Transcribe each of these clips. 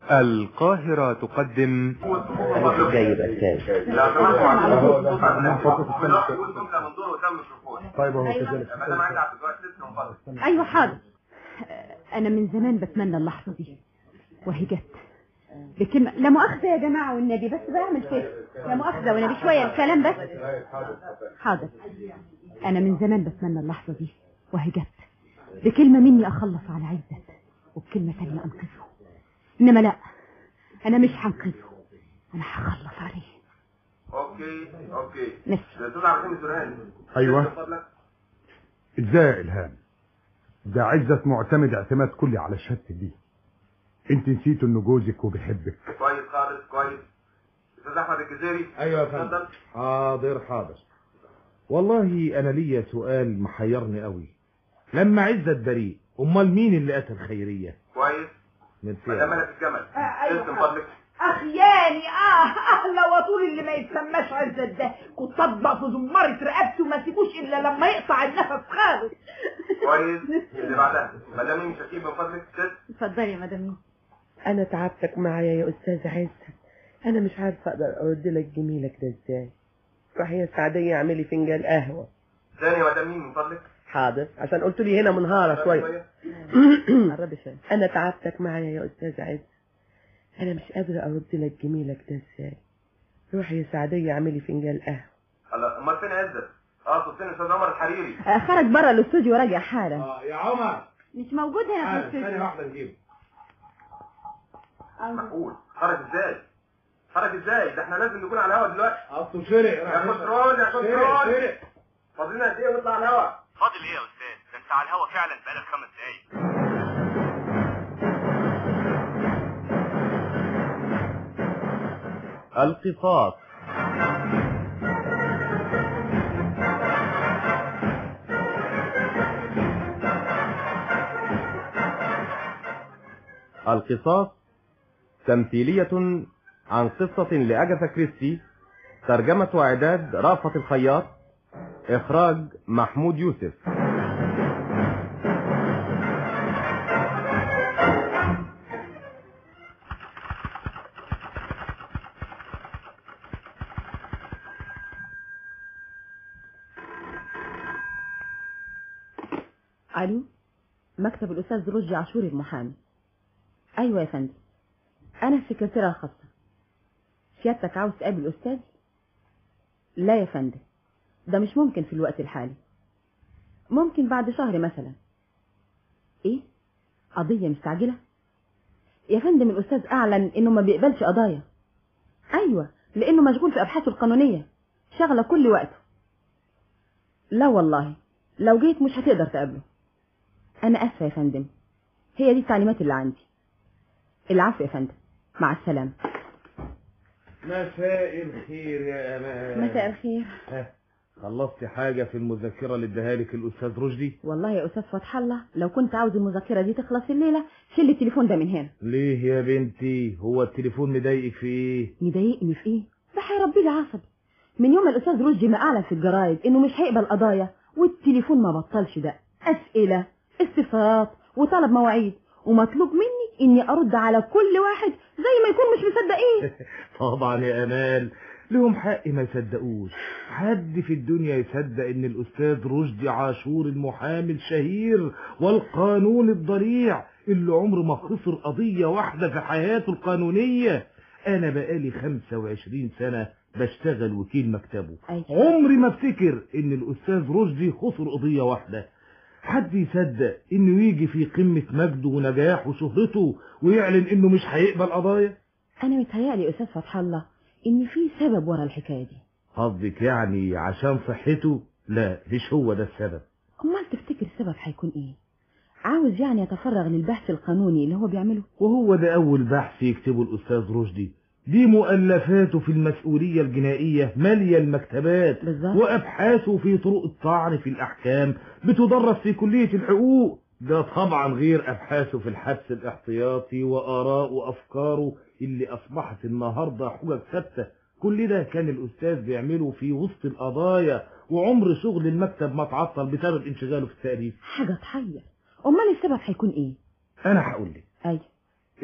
القاهرة تقدم جايب أستاذ لا طيب اهو ايوه حاضر انا من زمان بتمنى اللحظه دي وهي جت بكلمه لا مؤاخذه يا جماعه والنبي بس بعمل كده لا مؤاخذه والنبي شويه الكلام بس حاضر انا من زمان بتمنى اللحظه دي وهي جت بكلمه مني اخلص على عزت وبكلمه تانية انقذه انما لا انا مش هنقذه انا هخلص عليه اوكي اوكي ماشي الاستاذ عبد الحميد سرهان أيوة. من فضلك. ازاي يا الهام ده عزت معتمد اعتماد كلي على شهادتك دي انت نسيت انه جوزك وبيحبك كويس خالص كويس استاذ احمد الجزيري ايوه يا فندم اتفضل حاضر حاضر والله انا ليا سؤال محيرني قوي لما عزت بريء امال مين اللي قتل خيريه كويس من مدام فين ملك الجمل آه، أيوة. اسم فضلك اخياني اه اهلا وطول اللي ما يتسماش عزت ده كنت اطبق في زمارة رقبته وما سيبوش الا لما يقطع النفس خالص كويس اللي بعدها مدام مين شكيب من فضلك ست اتفضلي يا مدام مين أنا تعبتك معايا يا أستاذ عزت أنا مش عارفة أقدر أرد لك جميلك ده إزاي روحي يا سعدية اعملي فنجان قهوة ثاني مدام مين من فضلك حاضر عشان قلت لي هنا منهارة شوية قربي شويه أنا تعبتك معايا يا أستاذ عزت أنا مش قادرة أرد لك جميلك ده إزاي روحي يا سعدية اعملي فنجان قهوة هلا امال فين عزت اه فين استاذ عمر الحريري آه، خرج بره الاستوديو وراجع حالا اه يا عمر مش موجود هنا في تعال ثانيه الاستوديو واحده نجيبه معقول خرج ازاي خرج ازاي ده احنا لازم نكون على الهوا دلوقتي اصله شرق يا كنترول يا شرق كنترول شرق فاضلنا قد ايه ونطلع على الهوا فاضل ايه يا استاذ ده انت على الهوا فعلا بقالك خمس دقايق القصاص القصاص تمثيلية عن قصة لأجاثا كريستي ترجمة وإعداد رأفت الخياط إخراج محمود يوسف الو مكتب الاستاذ رشدي عاشور المحامي ايوه يا فندم انا السكرتيره الخاصه سيادتك عاوز تقابل الاستاذ لا يا فندم ده مش ممكن في الوقت الحالي ممكن بعد شهر مثلا ايه قضيه مستعجله يا فندم الاستاذ اعلن انه ما بيقبلش قضايا ايوه لانه مشغول في ابحاثه القانونيه شغله كل وقته لا والله لو جيت مش هتقدر تقابله انا اسفه يا فندم هي دي التعليمات اللي عندي العفو يا فندم مع السلامه مساء الخير يا أمان مساء الخير ها، خلصتي حاجة في المذكرة اللي اداها لك الأستاذ رشدي والله يا استاذ فتح الله لو كنت عاوز المذكره دي تخلص الليله شيل التليفون ده من هنا ليه يا بنتي هو التليفون مضايقك في ايه مضايقني في ايه ده هيربي لي عصبي من يوم ما الاستاذ رشدي ما اعلن في الجرايد انه مش هيقبل قضايا والتليفون ما بطلش ده اسئله استفسارات وطلب مواعيد ومطلوب مني اني ارد على كل واحد زي ما يكون مش مصدقين طبعا يا امال لهم حق ما يصدقوش حد في الدنيا يصدق ان الاستاذ رشدي عاشور المحامي الشهير والقانون الضريع اللي عمره ما خسر قضية واحدة في حياته القانونية انا بقالي 25 سنة بشتغل وكيل مكتبه أيوة. عمري ما افتكر ان الاستاذ رشدي خسر قضية واحدة حد يصدق انه يجي في قمة مجده ونجاحه وشهرته ويعلن انه مش هيقبل قضايا انا متهيألي يا استاذ فتح الله ان في سبب ورا الحكايه دي قصدك يعني عشان صحته لا مش هو ده السبب امال تفتكر السبب هيكون ايه عاوز يعني يتفرغ للبحث القانوني اللي هو بيعمله وهو ده اول بحث يكتبه الاستاذ رشدي دي مؤلفاته في المسؤولية الجنائية مالية المكتبات بالظبط. وأبحاثه في طرق الطعن في الأحكام بتدرس في كلية الحقوق ده طبعا غير أبحاثه في الحبس الاحتياطي وآراء وأفكاره اللي أصبحت النهاردة حجج ثابتة كل ده كان الأستاذ بيعمله في وسط القضايا وعمر شغل المكتب ما تعطل بسبب انشغاله في التأليف حاجه تحير امال السبب هيكون ايه أنا هقول لك ايوه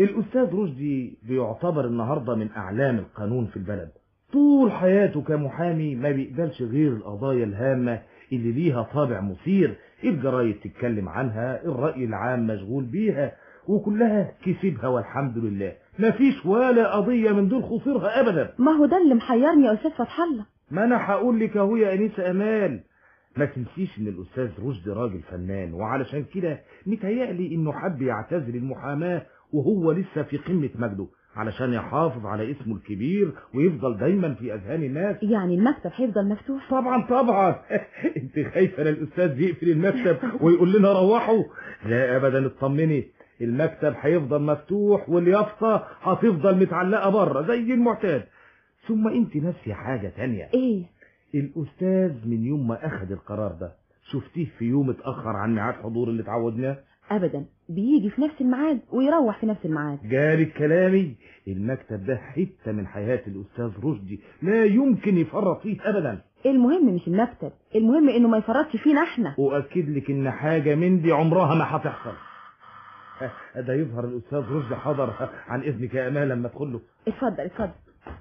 الأستاذ رشدي بيعتبر النهاردة من أعلام القانون في البلد طول حياته كمحامي ما بيقبلش غير القضايا الهامة اللي ليها طابع مثير الجرايد تتكلم عنها الرأي العام مشغول بيها وكلها كسبها والحمد لله مفيش ولا قضية من دول خسرها أبدا ما هو ده اللي محيرني يا استاذ فتح الله ما أنا هقول لك أهو يا أنيسة أمال ما تنسيش ان الاستاذ رشدي راجل فنان وعلشان كده متهيألي انه حب يعتزل المحاماة وهو لسه في قمة مجده علشان يحافظ على اسمه الكبير ويفضل دايما في اذهان الناس يعني المكتب هيفضل مفتوح طبعا طبعا انت خايفه ان الاستاذ يقفل المكتب ويقول لنا روحوا لا ابدا اطمني المكتب هيفضل مفتوح واليافطه هتفضل متعلقه بره زي المعتاد ثم انت ناسيه حاجه تانية ايه الأستاذ من يوم ما أخذ القرار ده شفتيه في يوم اتأخر عن ميعاد حضور اللي اتعودناه ابدا بيجي في نفس الميعاد ويروح في نفس الميعاد جالك كلامي المكتب ده حتة من حياة الأستاذ رشدي لا يمكن يفرط فيه أبدا المهم مش المكتب المهم انه ما يفرطش فينا احنا وأكد لك إن حاجة من دي عمرها ما هتحصل ها، ده يظهر الأستاذ رشدي حضر عن إذنك يا أمال لما أدخل له اتفضل اتفضل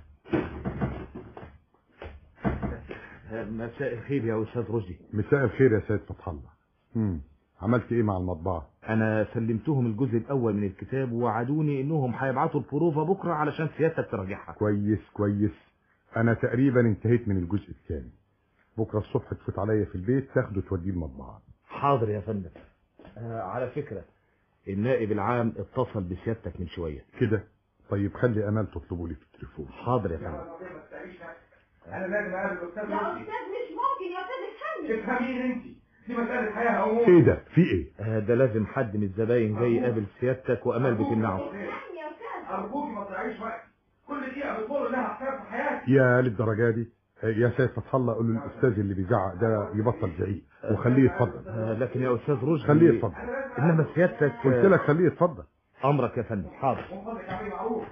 مساء الخير يا أستاذ رشدي مساء الخير يا سيد فتح الله مم. عملت ايه مع المطبعة أنا سلمتهم الجزء الأول من الكتاب ووعدوني إنهم هيبعتوا البروفة بكرة علشان سيادتك تراجعها كويس كويس انا تقريبا انتهيت من الجزء الثاني بكرة الصبح تفوت عليا في البيت تاخده توديه المطبعة حاضر يا فندم آه على فكرة النائب العام اتصل بسيادتك من شوية كده طيب خلي امال تطلبوا لي في التليفون حاضر يا فندم انا لازم اقابل الاستاذ يا رشدي استاذ مش ممكن يا استاذ افهمني تفهمين انت دي مساله حياه او ايه ده في ايه آه ده لازم حد من الزباين جاي يقابل سيادتك وامال بتمنعه افهمني يا استاذ ارجوكي ما تضيعيش وقت كل دقيقه بتمر لها حساب في حياتي يا للدرجة دي يا سيد فتح الله قول للاستاذ اللي بيزعق ده يبطل زعيق وخليه يتفضل آه لكن يا استاذ رشدي خليه يتفضل انما سيادتك قلت لك خليه يتفضل امرك يا فندم حاضر من فضلك اعملي معروف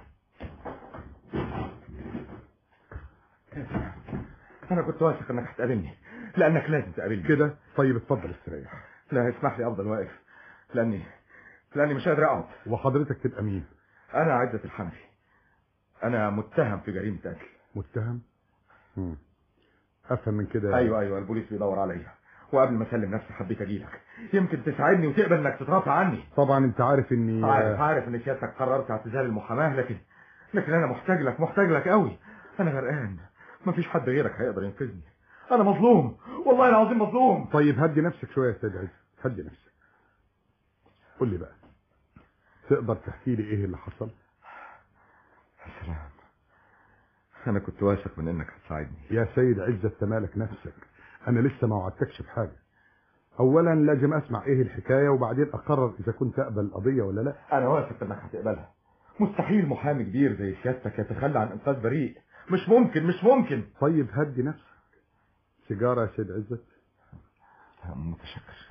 انا كنت واثق انك هتقابلني لانك لازم تقابلني كده طيب اتفضل استريح لا اسمح لي افضل واقف لاني لاني مش قادر اقعد وحضرتك تبقى مين انا عزة الحنفي انا متهم في جريمة قتل متهم مم. افهم من كده ايوه ايوه البوليس بيدور عليا وقبل ما اسلم نفسي حبيت اجيلك يمكن تساعدني وتقبل انك تترافع عني طبعا انت عارف اني عارف عارف ان سيادتك قررت اعتزال المحاماه لكن لكن انا محتاج لك محتاج لك قوي انا غرقان مفيش حد غيرك هيقدر ينقذني انا مظلوم والله العظيم مظلوم طيب هدي نفسك شويه يا سيد عز هدي نفسك قول لي بقى تقدر تحكي لي ايه اللي حصل يا سلام انا كنت واثق من انك هتساعدني يا سيد عزة تمالك نفسك انا لسه ما وعدتكش بحاجه اولا لازم اسمع ايه الحكايه وبعدين اقرر اذا كنت اقبل القضيه ولا لا انا واثق انك هتقبلها مستحيل محامي كبير زي سيادتك يتخلى عن انقاذ بريء مش ممكن مش ممكن طيب هدي نفسك سيجاره يا سيد عزت متشكر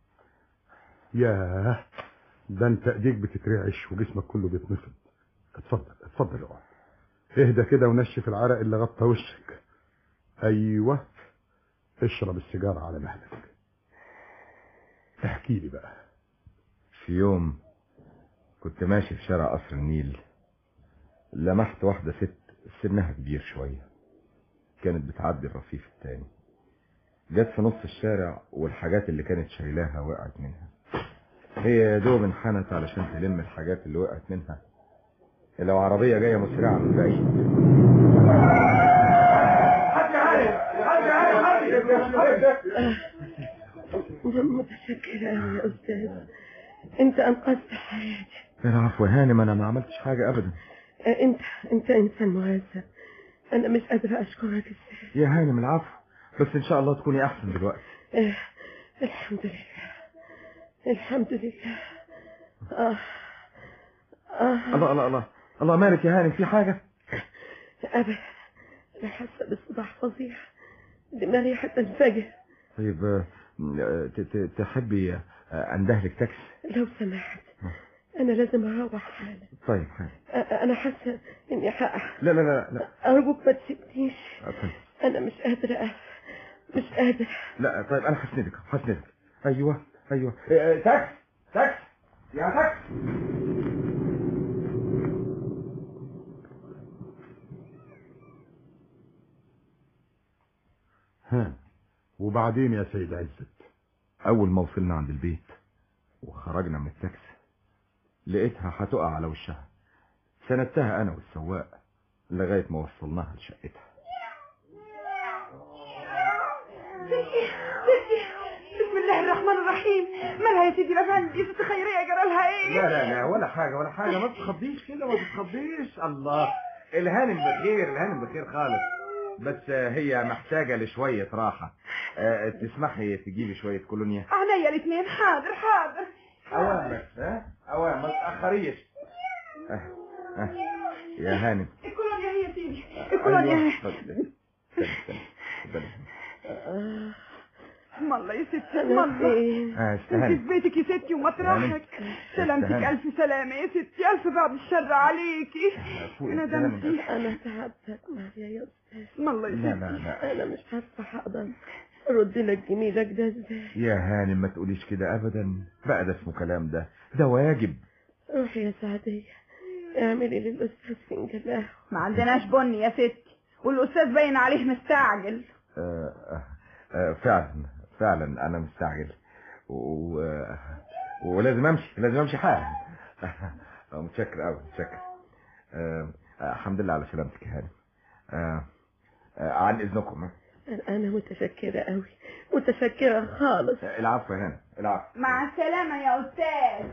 ياه ده انت ايديك بتترعش وجسمك كله بيتنفض اتفضل اتفضل اقعد اهدى كده ونشف العرق اللي غطى وشك ايوه اشرب السيجاره على مهلك احكي لي بقى في يوم كنت ماشي في شارع قصر النيل لمحت واحدة ست سنها كبير شوية كانت بتعدي الرصيف التاني جت في نص الشارع والحاجات اللي كانت شايلاها وقعت منها هي يا دوب انحنت علشان تلم الحاجات اللي وقعت منها لو عربية جاية مسرعة من بعيد حد عارف حد عارف متشكرة أوي يا أستاذ أنت أنقذت حياتي العفو يا هانم انا ما عملتش حاجة ابدا أه، أنت أنت إنسان مهذب أنا مش قادرة أشكرك إزاي يا هانم العفو بس ان شاء الله تكوني احسن دلوقتي أه، الحمد لله الحمد لله آه آه الله الله الله الله مالك يا هانم في حاجة أبدا أنا حاسة بصداع فظيع دماغي هتنفجر طيب آه، ت- ت- تحبي آه، اندهلك تاكسي لو سمحت أنا لازم أروح حالا طيب حاضر. أ- أنا حاسة إني هقع لا لا لا لا أرجوك ما تسيبنيش آه، طيب. أنا مش قادرة أ- مش قادرة لا طيب انا هسندك هسندك ايوه ايوه آه، تاكسي تاكسي يا تاكسي ها وبعدين يا سيد عزت اول ما وصلنا عند البيت وخرجنا من التاكسي لقيتها هتقع على وشها سندتها انا والسواق لغايه ما وصلناها لشقتها بسم الله الرحمن الرحيم مالها يا سيدي الافندي ست خيريه جرى لها ايه لا لا لا ولا حاجة ولا حاجة ما تتخضيش كده ما تتخضيش الله الهانم بخير الهانم بخير خالص بس هي محتاجة لشوية راحة أه، تسمحي تجيبي شوية كولونيا عينيا الاثنين حاضر حاضر اوام بس ها اوام ما تتأخريش أه. أه. يا هانم الكولونيا هي يا سيدي أيوة، الكولونيا اتفضلي. استني، استني، اتفضلي. اسم الله يا ستي اسم أنا الله فين اه انت استهاني في بيتك يا ستي ومطرحك سلامتك استهاني. الف سلامه يا ستي الف بعد الشر عليكي فوقي انا استهاني. دمتي أنا تعبتك معايا يا أستاذ اسم الله لا يا لا ستي لا أنا مش عارفة هقدر أرد لك جميلك ده إزاي يا هانم ما تقوليش كده ابدا بقى ده اسمه كلام ده ده واجب روحي يا سعدية اعملي للأستاذ فنجان قهوة ما عندناش بني يا ستي والاستاذ باين عليه مستعجل آه آه آه فعلا فعلا انا مستعجل و... آه، ولازم امشي لازم امشي حالا آه، متشكر قوي متشكر آه آه، الحمد لله على سلامتك يا هانم آه آه عن اذنكم آه. أنا- أنا متشكرة قوي متشكرة خالص آه، العفو يا هانم العفو مع السلامه يا استاذ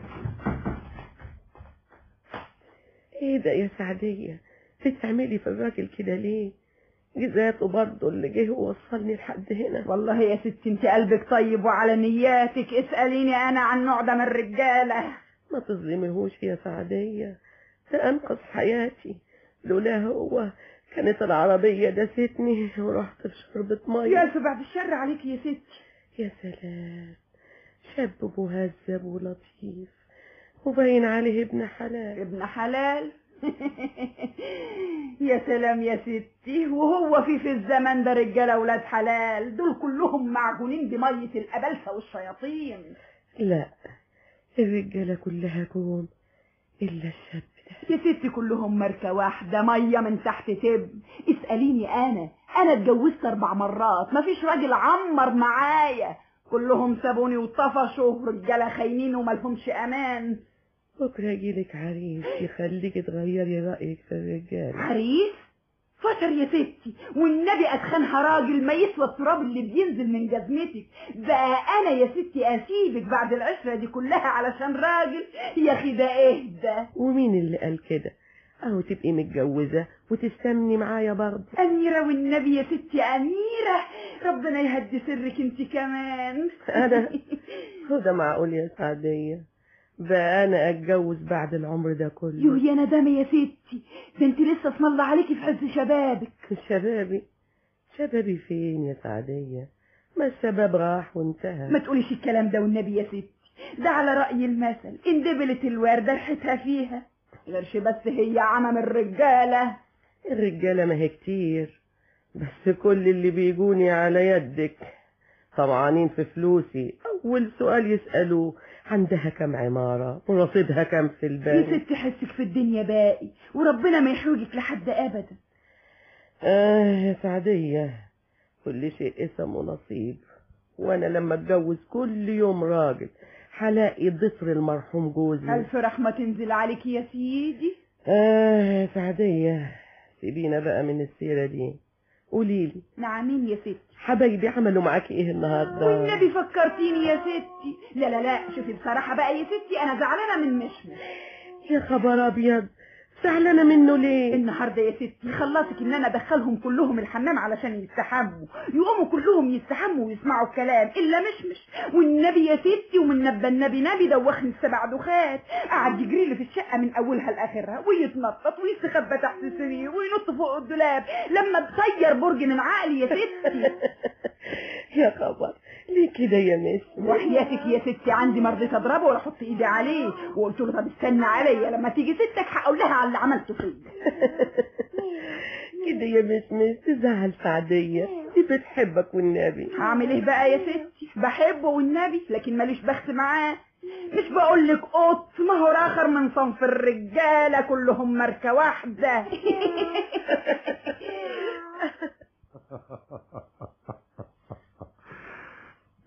إيه ده يا سعدية بتعملي في الراجل كده ليه جزاته برضه اللي جه ووصلني لحد هنا والله يا ستي انت قلبك طيب وعلى نياتك اسأليني انا عن نوع ده من الرجالة ما تظلميهوش يا سعدية ده أنقذ حياتي لولا هو كانت العربية دستني ورحت في شربة يا مية الف بعد الشر عليك يا ستي يا سلام شاب مهذب ولطيف وباين عليه ابن حلال ابن حلال يا سلام يا ستي وهو في في الزمن ده رجالة ولاد حلال دول كلهم معجونين بمية الأبلسة والشياطين لا الرجالة كلها كوم إلا الشاب ده يا ستي كلهم ماركة واحدة مية من تحت تب اسأليني أنا أنا اتجوزت أربع مرات مفيش راجل عمر معايا كلهم سابوني وطفشوا رجالة خاينين وملهمش أمان بكرة يجيلك عريس يخليك تغيري رأيك في الرجال عريس فشر يا ستي والنبي أدخنها راجل ما يسوى التراب اللي بينزل من جزمتك بقى أنا يا ستي أسيبك بعد العشرة دي كلها علشان راجل يا أخي ده إيه ده ومين اللي قال كده أهو تبقي متجوزة وتستمني معايا برضه أميرة والنبي يا ستي أميرة ربنا يهدي سرك انت كمان أنا هو ده معقول يا سعدية بقى أنا أتجوز بعد العمر ده يوه كله يا ندامة يا ستي ده انت لسه اسم الله عليكي في عز شبابك شبابي شبابي فين يا سعدية ما الشباب راح ما وانتهى تقوليش الكلام ده والنبي يا ستي ده على رأي المثل ان دبلت الوردة ريحتها فيها غيرش بس هي عمم الرجالة الرجالة ما هي كتير بس كل اللي بيجوني على يدك طمعانين في فلوسي أول سؤال يسألوه عندها كم عمارة ورصيدها كم في يا البنك ستي حسك في الدنيا باقي وربنا ما يحوجك لحد أبدا آه يا سعدية كل شيء اسم ونصيب وأنا لما اتجوز كل يوم راجل هلاقي ضفر المرحوم جوزي ألف رحمة تنزل عليك يا سيدي آه يا سعدية سيبينا بقى من السيرة دي قوليلي نعمين يا ستي حبايبي عملوا معاكي ايه النهارده والنبي فكرتيني يا ستي لا لا لا شوفي بصراحة بقى يا ستي أنا زعلانة من مشمش يا خبر ابيض زعلانه منه ليه النهارده يا ستي خلصك ان انا ادخلهم كلهم الحمام علشان يستحموا يقوموا كلهم يستحموا ويسمعوا الكلام الا مشمش والنبي يا ستي ومن نبى النبي نبي دوخني السبع دخات قعد يجري لي في الشقه من اولها لاخرها ويتنطط ويستخبى تحت السرير وينط فوق الدولاب لما تطير برج من عقلي يا ستي يا خبر ليه كده يا مس وحياتك يا ستي عندي ما رضيت اضربه ولا احط ايدي عليه وقلت له طب استنى عليا لما تيجي ستك هقول لها على اللي عملته فيا كده يا مس مس تزعل سعديه دي بتحبك والنبي هعمل ايه بقى يا ستي بحبه والنبي لكن ماليش بخت معاه مش بقول لك قط ما هو اخر من صنف الرجاله كلهم ماركه واحده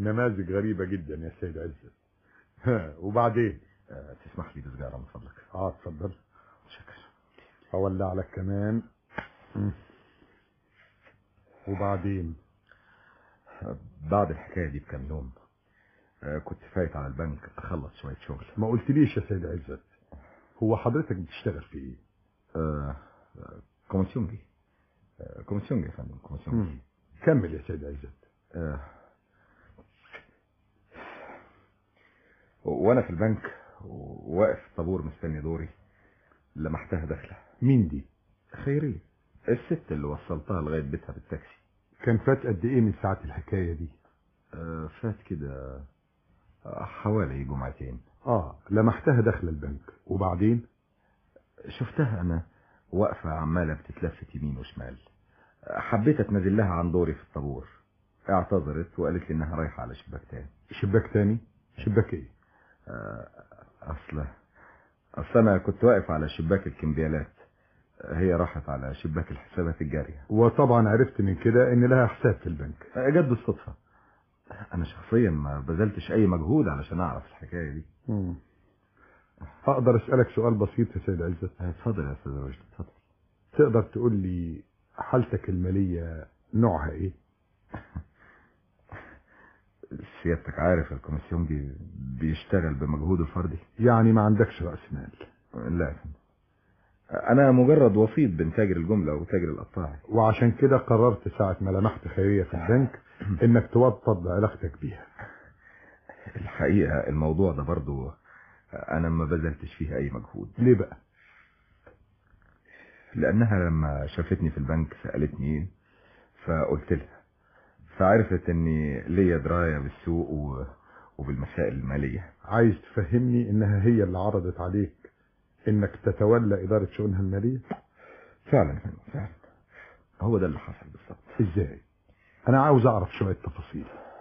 نماذج غريبة جدا يا سيد عزت ها، وبعدين آه، تسمح لي بسجارة من فضلك اه اتفضل شكرا اولع لك كمان مم. وبعدين بعد الحكاية دي بكام يوم آه، كنت فايت على البنك اخلص شوية شغل ما قلتليش يا سيد عزت هو حضرتك بتشتغل في ايه آه، آه، كوميسيونجي آه، كوميسيونجي يا فندم كوميسيونجي مم. كمل يا سيد عزت آه، وانا في البنك واقف في طابور مستني دوري لمحتها داخله مين دي خيرية الست اللي وصلتها لغاية بيتها بالتاكسي كان فات قد ايه من ساعة الحكاية دي آه، فات كده آه، حوالي جمعتين اه لمحتها داخل البنك وبعدين شفتها انا واقفة عمالة بتتلفت يمين وشمال آه، حبيت اتنازل لها عن دوري في الطابور اعتذرت وقالت لي انها رايحة على شباك تاني شباك تاني شباك ايه آه، اصل اصل انا كنت واقف على شباك الكمبيالات آه، هي راحت على شباك الحسابات الجارية وطبعا عرفت من كده ان لها حساب في البنك آه، جت بالصدفة انا شخصيا ما بذلتش اي مجهود علشان اعرف الحكاية دي مم. اقدر اسألك سؤال بسيط يا سيد عزت آه، اتفضل يا استاذ رشدي اتفضل تقدر تقول لي حالتك المالية نوعها ايه سيادتك عارف الكوميسيون بي بيشتغل بمجهوده الفردي يعني ما عندكش رأس مال لا يا فندم. انا مجرد وسيط بين تاجر الجملة وتاجر القطاعي وعشان كده قررت ساعة ما لمحت خيرية في البنك انك توطد علاقتك بيها الحقيقة الموضوع ده برضو انا ما بذلتش فيه اي مجهود ليه بقى لانها لما شافتني في البنك سألتني فقلت لها فعرفت اني ليا دراية بالسوق و... وبالمسائل المالية عايز تفهمني انها هي اللي عرضت عليك انك تتولى ادارة شؤونها المالية فعلا يا فندم، فعلا هو ده اللي حصل بالظبط ازاي انا عاوز اعرف شوية تفاصيل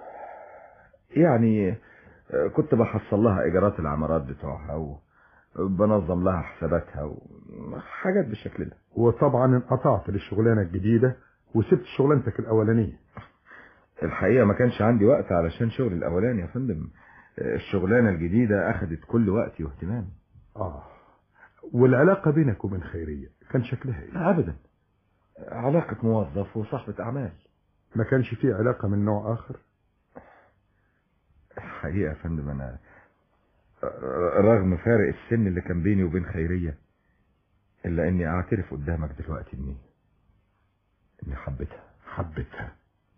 يعني آه، كنت بحصل لها ايجارات العمارات بتوعها وبنظم لها حساباتها وحاجات بالشكل ده وطبعا انقطعت للشغلانة الجديدة وسبت شغلانتك الاولانية الحقيقة ما كانش عندي وقت علشان شغل الاولاني يا فندم آه، الشغلانة الجديدة اخدت كل وقتي واهتمامي اه والعلاقة بينك وبين خيرية كان شكلها ايه لا ابدا علاقة موظف وصاحبة اعمال ما كانش فيه علاقة من نوع اخر الحقيقة يا فندم انا آه، رغم فارق السن اللي كان بيني وبين خيرية الا اني اعترف قدامك دلوقتي اني اني حبيتها حبيتها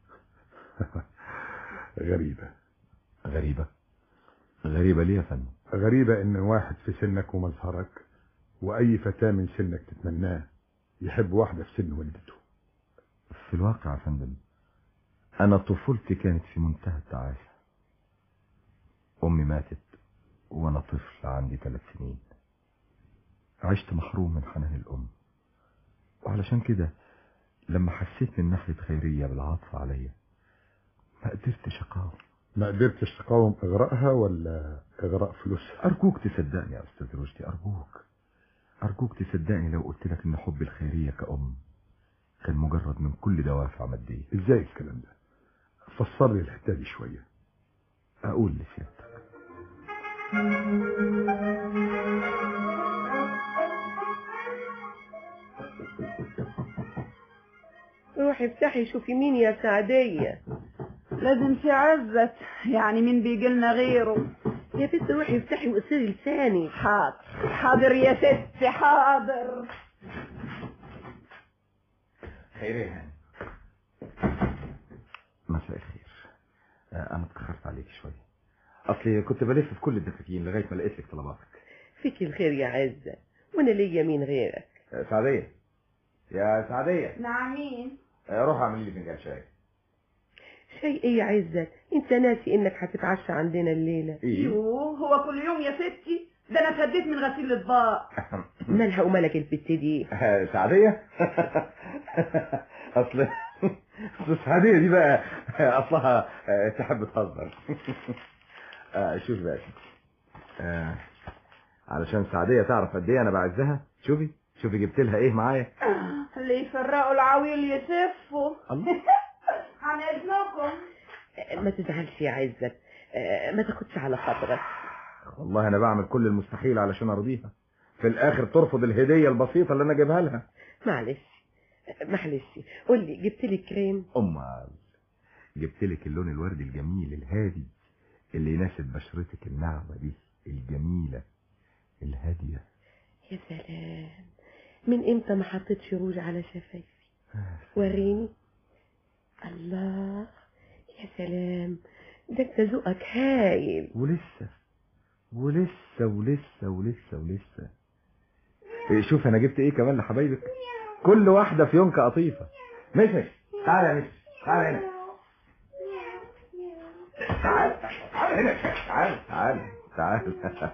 غريبة غريبة غريبة ليه يا فندم غريبة ان واحد في سنك ومظهرك واي فتاة من سنك تتمناه يحب واحدة في سن والدته في الواقع يا فندم انا طفولتي كانت في منتهى التعاسة امي ماتت وانا طفل عندي ثلاث سنين عشت محروم من حنان الام وعلشان كده لما حسيت من ناحية خيرية بالعاطفة عليا ما قدرتش اقاوم ما قدرتش تقاوم اغراءها ولا اغراء فلوسها ارجوك تصدقني يا استاذ رشدي ارجوك ارجوك تصدقني لو قلت لك ان حب الخيرية كأم كان مجرد من كل دوافع مادية ازاي الكلام ده فسر لي الحتة دي شوية اقول لسيادتك روحي افتحي شوفي مين يا سعدية لازم في عزت يعني مين بيجي لنا غيره يا بنت روحي افتحي وقصري لساني حاضر حاضر يا ستي حاضر خيرية هاني مساء الخير آه، انا اتأخرت عليك شوية اصلي كنت بلف في كل الدكاكين لغاية ما لقيت لك طلباتك فيك الخير يا عزة وانا ليا مين غيرك آه، سعدية يا سعدية نعم مين آه، روح اعمل لي فنجان شاي شيء ايه يا عزة انت ناسي انك هتتعشى عندنا الليلة ايه يوه هو كل يوم يا ستي ده انا اتهديت من غسيل الاطباق مالها ومالك البت دي آه، سعدية اصل اصل السعدية دي بقى اصلها آه، تحب تهزر آه، شوف بقى يا ستي. آه، علشان سعدية تعرف قد ايه انا بعزها شوفي شوفي جبت لها ايه معايا اللي يفرقوا العويل يسفوا الله عن اذنكم ما تزعلش يا عزت آه، ما تاخدش على خاطرك والله انا بعمل كل المستحيل علشان ارضيها في الاخر ترفض الهديه البسيطه اللي انا جايبها لها معلش معلش قول لي جبت لي كريم امال جبت لك اللون الوردي الجميل الهادي اللي يناسب بشرتك الناعمه دي الجميله الهاديه يا سلام من امتى ما حطيتش روج على شفايفي وريني الله يا سلام ده انت ذوقك هايل ولسه ولسه ولسه ولسه ولسه إيه، شوف انا جبت ايه كمان لحبايبك كل واحده في يونكه قطيفه مشمش تعال يا مشمش تعال هنا تعال تعال هنا تعال تعال تعال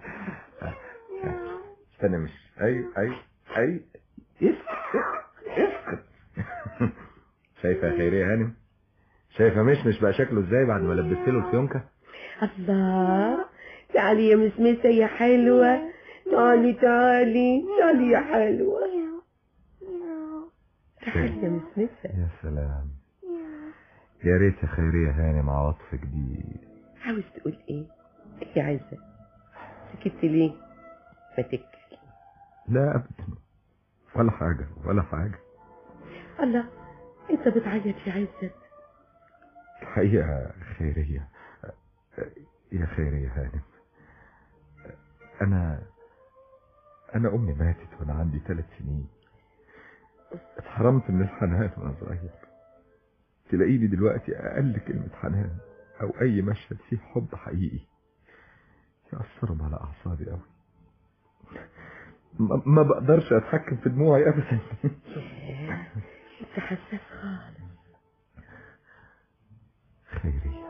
استنى مش اي اي اي اسكت اسكت شايفه يا خيريه هانم شايفه مشمش بقى شكله ازاي بعد ما لبست له الفيونكه الله تعالي يا مسمسة يا حلوة تعالي تعالي تعالي يا حلوة تعالي يا مسمسة يا سلام يا ريت يا خيريه هانم عواطفك دي عاوز تقول ايه يا عزة سكت ليه ما تكتب لا ابدا ولا حاجه ولا حاجه الله انت بتعيط يا عزت الحقيقه خيريه يا خيريه هانم انا انا امي ماتت وانا عندي ثلاث سنين اتحرمت من الحنان وانا صغير تلاقيني دلوقتي اقل كلمه حنان او اي مشهد فيه حب حقيقي يأثروا على اعصابي قوي ما ما بقدرش اتحكم في دموعي ابدا ياه، انت حساس خالص خيريه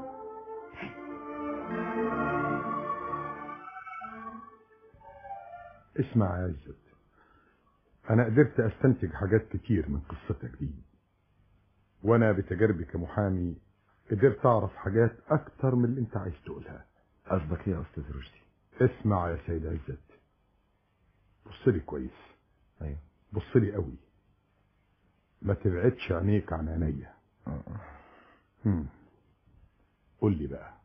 اسمع يا عزت انا قدرت استنتج حاجات كتير من قصتك دي وانا بتجاربي كمحامي قدرت اعرف حاجات اكتر من اللي انت عايز تقولها قصدك ايه يا استاذ رشدي اسمع يا سيد عزت بص لي كويس ايوه بص لي قوي ما تبعدش عينيك عن عينيا هم. قول لي بقى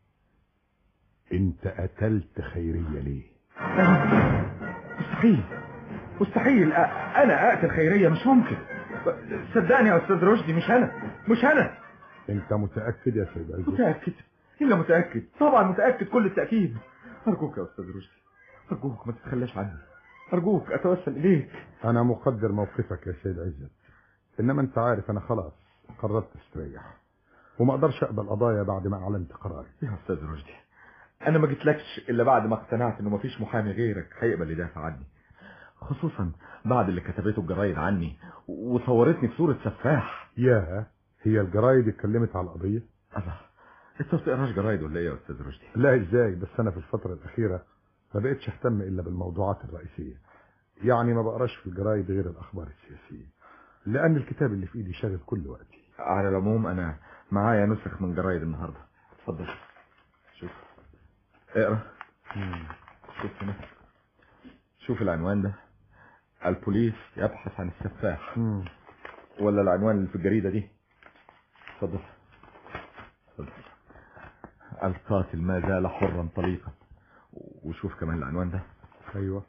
انت قتلت خيرية ليه مستحيل مستحيل أ- انا اقتل خيريه مش ممكن صدقني يا استاذ رشدي مش انا مش انا انت متأكد يا سيد عزت متاكد الا متاكد طبعا متاكد كل التاكيد ارجوك يا استاذ رشدي ارجوك ما تتخلاش عني ارجوك اتوسل اليك انا مقدر موقفك يا سيد عزت انما انت عارف انا خلاص قررت استريح وما اقدرش اقبل قضايا بعد ما اعلنت قراري يا استاذ رشدي انا ما جيتلكش الا بعد ما اقتنعت انه مفيش محامي غيرك هيقبل يدافع عني خصوصا بعد اللي كتبته الجرايد عني وصورتني في صورة سفاح يا هي الجرايد اتكلمت على القضية الله انت ما بتقراش جرايد ولا ايه يا استاذ رشدي لا ازاي بس انا في الفترة الاخيرة ما بقتش اهتم الا بالموضوعات الرئيسية يعني ما بقراش في الجرايد غير الاخبار السياسية لان الكتاب اللي في ايدي شاغل كل وقتي على العموم انا معايا نسخ من جرايد النهارده اتفضل شوف اقرا شوف هنا شوف العنوان ده البوليس يبحث عن السفاح مم. ولا العنوان اللي في الجريدة دي اتفضل اتفضل القاتل ما زال حرا طليقا وشوف كمان العنوان ده ايوه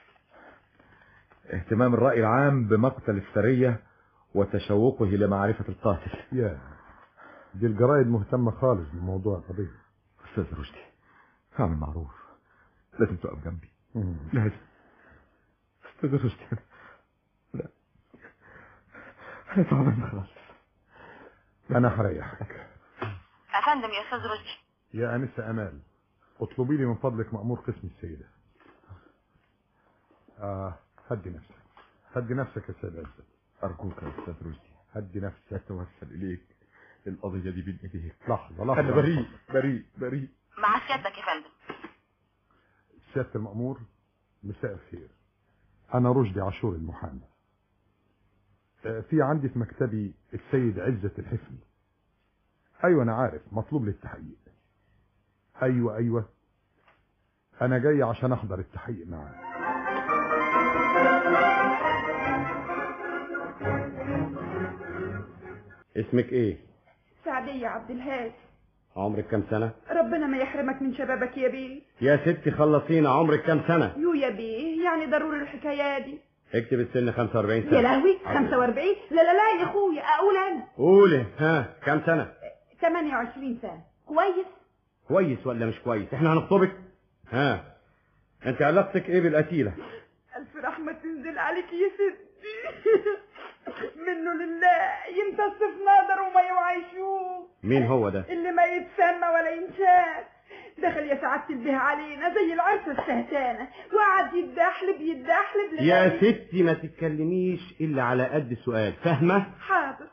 اهتمام الرأي العام بمقتل السرية وتشوقه لمعرفة القاتل يا دي الجرايد مهتمة خالص بموضوع القضية استاذ رشدي اعمل معروف لازم تقف جنبي مم. لازم استاذ رشدي لا انا تعبان خلاص انا هريحك افندم يا استاذ رشدي يا انسة امال اطلبي لي من فضلك مأمور قسم السيدة اه هدي نفسك هدي نفسك يا سيد عزت ارجوك يا استاذ رشدي هدي نفسك اتوسل اليك القضية دي بين ايديك لحظة لحظة انا بريء بريء بريء مع سيادتك يا فندم سيادة المأمور مساء الخير أنا رشدي عاشور المحامي آه، في عندي في مكتبي السيد عزة الحفني أيوة أنا عارف مطلوب للتحقيق أيوة أيوة أنا جاي عشان أحضر التحقيق معاه اسمك ايه سعد سعدية عبد الهادي عمرك كام سنة ربنا ما يحرمك من شبابك يا بيه يا ستي خلصينا عمرك كام سنة يو يا بيه يعني ضروري الحكاية دي اكتب السن 45 يا سنة لهوي 45 لا لا لا يا اخويا اقول انا قولي ها كام سنة 28 سنة كويس كويس ولا مش كويس احنا هنخطبك ها انت علاقتك ايه بالقتيلة الف رحمة تنزل عليك يا ستي منه لله يمتص في نظر وما يوعيشوه مين هو ده اللي ما يتسمى ولا ينشاف دخل يا سعادة البيه علينا زي العرسة الشهتانة وقعد يتدحلب يتدحلب يا لغاية- ستي ما تتكلميش الا على قد السؤال فاهمة حاضر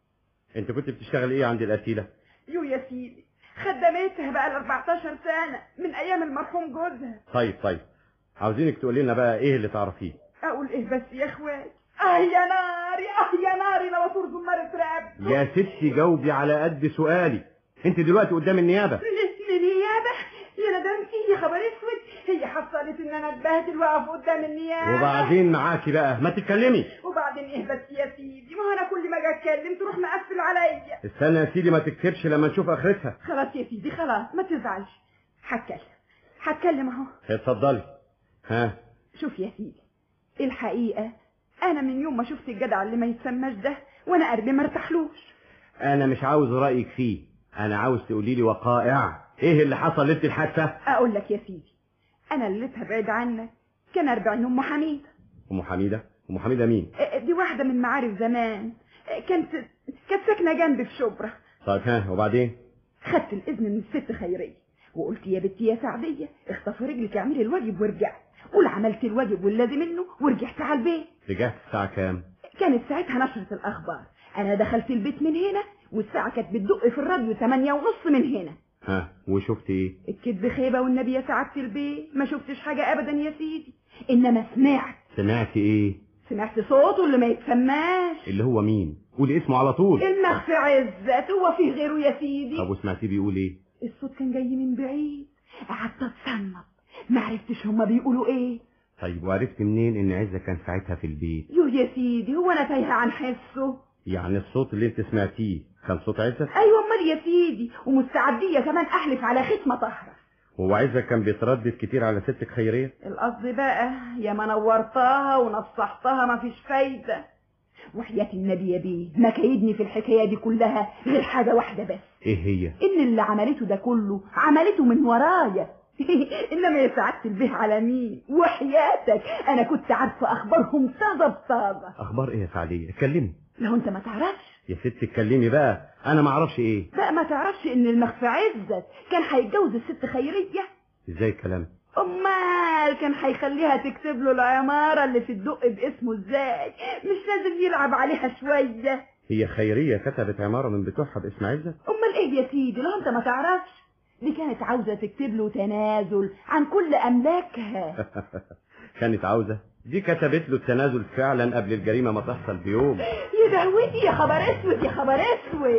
انت كنت بتشتغل ايه عند القتيلة يو يا سيدي خدمتها بقى ل 14 سنة من أيام المرحوم جوزها طيب طيب عاوزينك تقولي لنا بقى ايه اللي تعرفيه أقول إيه بس يا إخوات آه يا ناري آه يا ناري لو أطور زمارة رقبته يا ستي جاوبي على قد سؤالي انت دلوقتي قدام النيابة النيابة يا ندمتي يا خبر اسود هي حصلت ان انا اتبهدل واقف قدام النيابة وبعدين معاكي بقى ما تتكلمي وبعدين ايه بس يا سيدي ما هو انا كل ما اجي اتكلم تروح مقفل عليا استنى يا سيدي ما تكتبش لما نشوف اخرتها خلاص يا سيدي خلاص ما تزعلش هتكلم هتكلم اهو اتفضلي ها شوف يا سيدي الحقيقة انا من يوم ما شفت الجدع اللي ما يتسماش ده وانا قلبي ما ارتاحلوش انا مش عاوز رايك فيه انا عاوز تقولي لي وقائع ايه اللي حصل ليله الحادثه اقول لك يا سيدي انا ليلتها بعيد عنك كان أربعين ام حميده ام حميده ام حميده مين دي واحدة من معارف زمان كانت كانت ساكنة جنبي في شبرا طيب ها وبعدين خدت الإذن من الست خيرية وقلت يا بنتي يا سعدية اخطفي رجلك اعملي الواجب وارجعي قول عملت الواجب واللازم منه ورجعت على البيت رجعت الساعه كام كانت ساعتها نشرة الأخبار أنا دخلت البيت من هنا والساعة كانت بتدق في الراديو تمانية ونص من هنا ها وشفت ايه الكذب خيبة والنبي يا سعادة البيت ما شفتش حاجة أبدا يا سيدي إنما سمعت سمعت ايه سمعت صوته اللي ما يتسماش اللي هو مين قولي اسمه على طول المخفي عزت هو فيه غيره يا سيدي طب وسمعتيه بيقول ايه الصوت كان جاي من بعيد قعدت اتصنت ما عرفتش هما بيقولوا ايه طيب وعرفت منين ان عزه كان ساعتها في البيت يو يا سيدي هو انا تايهه عن حسه يعني الصوت اللي انت سمعتيه كان صوت عزه ايوه امال يا سيدي ومستعديه كمان احلف على ختمه طهره هو عزه كان بيتردد كتير على ستك خيريه القصد بقى يا ما نورتها ونصحتها ما فيش فايده وحياة النبي يا بيه ما كيدني في الحكاية دي كلها غير حاجة واحدة بس ايه هي ان اللي عملته ده كله عملته من ورايا انما يا سعادة البيه على مين وحياتك انا كنت عارفة اخبارهم طازة بطازة اخبار ايه يا سعديه اتكلمي لو انت ما تعرفش يا ست اتكلمي بقى انا ما اعرفش ايه بقى ما تعرفش ان المخفى عزت كان هيتجوز الست خيرية ازاي الكلام امال كان هيخليها تكتب له العمارة اللي في الدق باسمه ازاي مش لازم يلعب عليها شوية هي خيريه كتبت عماره من بتوعها باسم عزه امال ايه يا سيدي لو انت ما تعرفش دي كانت عاوزة تكتب له تنازل عن كل املاكها كانت عاوزه دي كتبت له التنازل فعلا قبل الجريمه ما تحصل بيوم يا دهوتي يا خبر اسود يا خبر اسود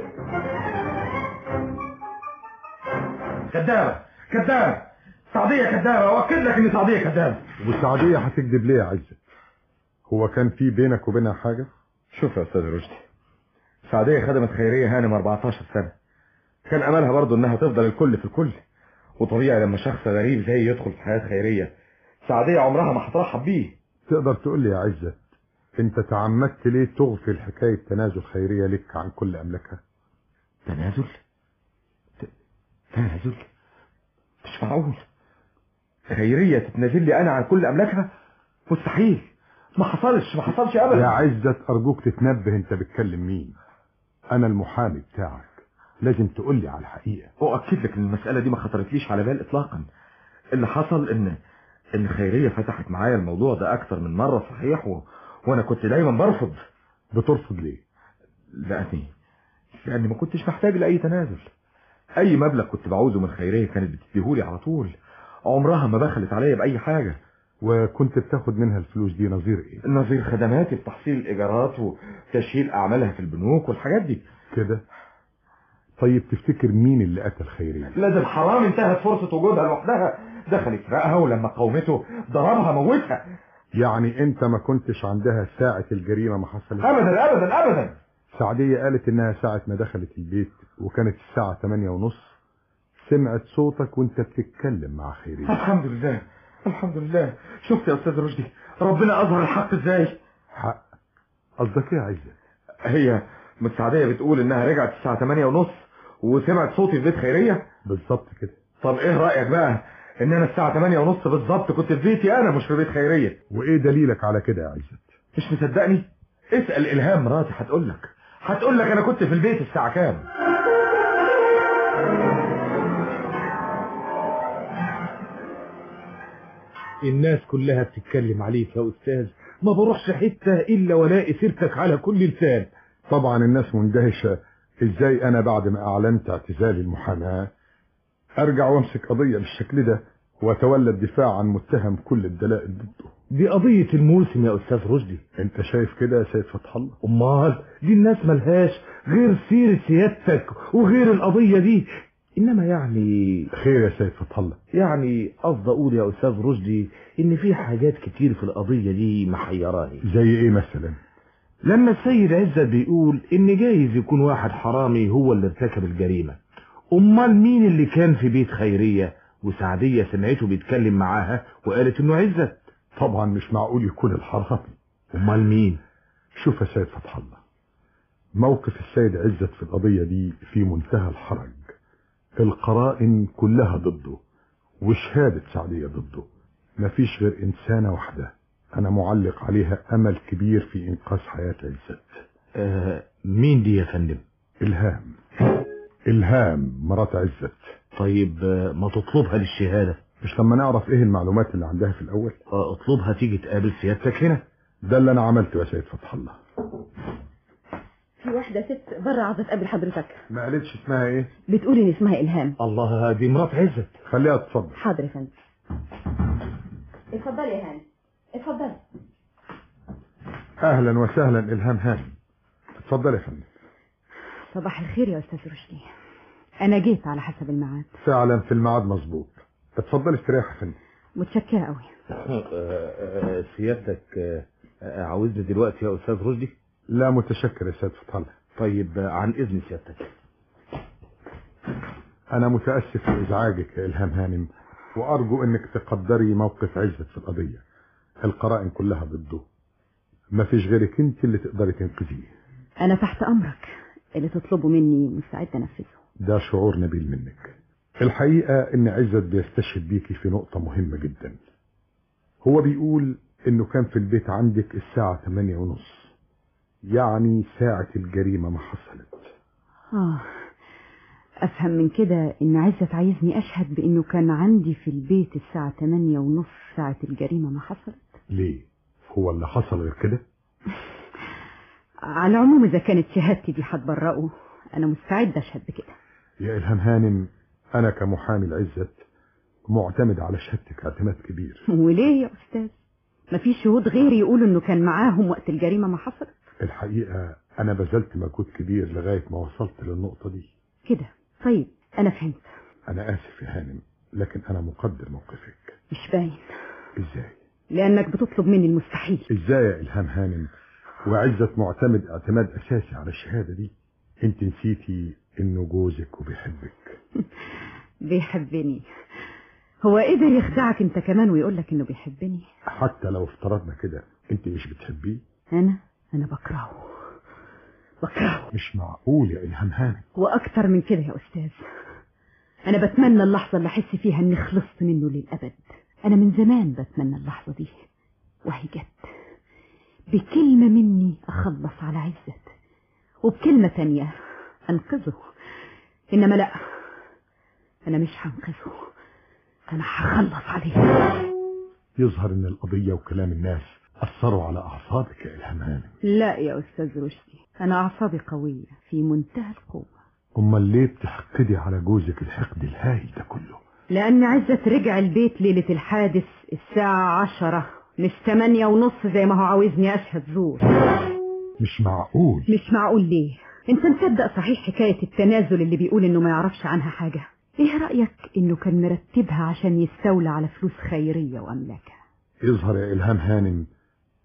كدابة كدابة سعدية كدابة واكد لك ان سعدية كدابة وسعدية هتكذب ليه يا عزت هو كان في بينك وبينها حاجة شوف يا استاذ رشدي سعدية خدمت خيرية هانم 14 سنة كان املها برضو انها تفضل الكل في الكل وطبيعي لما شخص غريب زي يدخل في حياة خيرية سعدية عمرها ما هترحب بيه تقدر تقول لي يا عزت انت تعمدت ليه تغفل حكاية تنازل خيرية لك عن كل املاكها تنازل ت- تنازل مش معقول خيرية تتنازل لي انا عن كل املاكها مستحيل ما حصلش ما حصلش يا ابدا عزت ارجوك تتنبه انت بتكلم مين انا المحامي بتاعك لازم تقول لي على الحقيقة اؤكد لك ان المسألة دي ما خطرتليش على بال اطلاقا اللي حصل ان ان خيرية فتحت معايا الموضوع ده اكتر من مرة صحيح و... وانا كنت دايما برفض بترفض ليه لاني لاني ما كنتش محتاج لاي تنازل اي مبلغ كنت بعوزه من خيرية كانت بتديهولي على طول عمرها ما بخلت عليا باي حاجة وكنت بتاخد منها الفلوس دي نظير ايه نظير خدماتي لتحصيل الايجارات وتشييل اعمالها في البنوك والحاجات دي كده طيب تفتكر مين اللي قتل خيرية لازم حرام انتهت فرصة وجودها لوحدها دخل يسرقها ولما قومته ضربها موتها يعني انت ما كنتش عندها ساعة الجريمة ما حصلت ابدا ابدا ابدا سعدية قالت انها ساعة ما دخلت البيت وكانت الساعة 8 ونص سمعت صوتك وانت بتتكلم مع خيرية الحمد لله الحمد لله شفت يا استاذ رشدي ربنا اظهر الحق ازاي حق قصدك ايه يا عزت هي متسعدية بتقول انها رجعت الساعة 8 ونص وسمعت صوتي في بيت خيرية بالظبط كده طب ايه رأيك بقى ان انا الساعة 8 ونص بالظبط كنت في بيتي انا مش في بيت خيرية وايه دليلك على كده يا عزت مش مصدقني اسأل الهام مراتي هتقول لك هتقول لك انا كنت في البيت الساعة كام الناس كلها بتتكلم عليك يا أستاذ ما بروحش حتة إلا ولاقي سيرتك على كل لسان طبعا الناس مندهشة ازاي انا بعد ما اعلنت اعتزالي المحاماة ارجع وامسك قضية بالشكل ده واتولى الدفاع عن متهم كل الدلائل ضده دي قضية الموسم يا أستاذ رشدي انت شايف كده يا سيد فتح الله أمال دي الناس ملهاش غير سيرة سيادتك وغير القضية دي إنما يعني خير يا سيد فتح الله يعني قصد أقول يا أستاذ رشدي إن في حاجات كتير في القضية دي محيراني زي ايه مثلا لما السيد عزت بيقول إن جايز يكون واحد حرامي هو اللي ارتكب الجريمة أمال مين اللي كان في بيت خيرية وسعدية سمعته بيتكلم معاها وقالت إنه عزت طبعا مش معقول يكون الحرامي أمال مين شوف يا سيد فتح الله موقف السيد عزت في القضية دي في منتهى الحرج القرائن كلها ضده وشهادة سعدية ضده مفيش غير إنسانة واحدة أنا معلق عليها أمل كبير في إنقاذ حياة عزت آه مين دي يا فندم إلهام إلهام مرات عزت طيب آه ما تطلبها للشهادة مش لما نعرف إيه المعلومات اللي عندها في الأول آه اطلبها تيجي تقابل سيادتك هنا ده اللي أنا عملته يا سيد فتح الله في واحدة ست بره عاوزة تقابل حضرتك ما قالتش اسمها إيه بتقول إن اسمها إلهام الله دي مرات عزت خليها تتفضل حاضر يا فندم اتفضلي يا هاني اتفضلي أهلا وسهلا إلهام هانم اتفضل يا فندم صباح الخير يا أستاذ رشدي أنا جيت على حسب الميعاد فعلا في الميعاد مظبوط اتفضل استريح يا فندم متشكرة قوي سيادتك آه، آه، عاوزني دلوقتي يا أستاذ رشدي لا متشكر يا سيد فتح الله طيب آه، عن إذن سيادتك أنا متأسف لإزعاجك يا إلهام هانم وأرجو إنك تقدري موقف عزت في القضية القرائن كلها ضده مفيش غيرك أنت اللي تقدري تنقذيه أنا تحت أمرك اللي تطلبه مني مستعد أنفذه ده شعور نبيل منك الحقيقة إن عزت بيستشهد بيكي في نقطة مهمة جدا هو بيقول إنه كان في البيت عندك الساعة 8 ونص يعني ساعة الجريمة ما حصلت آه أفهم من كده إن عزت عايزني أشهد بإنه كان عندي في البيت الساعة 8 ونص ساعة الجريمة ما حصلت ليه هو اللي حصل غير كده على العموم إذا كانت شهادتي دي هتبرئه أنا مستعد أشهد بكده يا إلهام هانم أنا كمحامي العزت معتمد على شهادتك اعتماد كبير وليه يا أستاذ مفيش شهود غيري يقولوا إنه كان معاهم وقت الجريمة ما حصلت الحقيقة أنا بذلت مجهود كبير لغاية ما وصلت للنقطة دي كده طيب أنا فهمت أنا آسف يا هانم لكن أنا مقدر موقفك مش باين إزاي لأنك بتطلب مني المستحيل إزاي يا إلهام هانم وعزت معتمد اعتماد أساسي على الشهادة دي أنت نسيتي إنه جوزك وبيحبك بيحبني هو قدر يخدعك انت كمان ويقولك انه بيحبني حتى لو افترضنا كده أنت مش بتحبيه انا انا بكرهه بكرهه مش معقول يا إلهام هانم واكتر من كده يا استاذ انا بتمنى اللحظة اللي احس فيها اني خلصت منه للابد انا من زمان بتمنى اللحظة دي وهي جت بكلمة مني اخلص على عزت وبكلمة تانية انقذه انما لا انا مش هنقذه انا هخلص عليه يظهر إن القضية وكلام الناس أثروا على أعصابك يا إلهام هانم لا يا استاذ رشدي انا اعصابي قوية في منتهى القوة أمال ليه بتحقدي على جوزك الحقد الهائل ده كله لأن عزت رجع البيت ليلة الحادث الساعة عشرة مش تمانية ونص زي ما هو عاوزني أشهد زور مش معقول مش معقول ليه انت مصدق صحيح حكاية التنازل اللي بيقول انه ما يعرفش عنها حاجة ايه رأيك انه كان مرتبها عشان يستولى على فلوس خيرية واملاكها يظهر يا إلهام هانم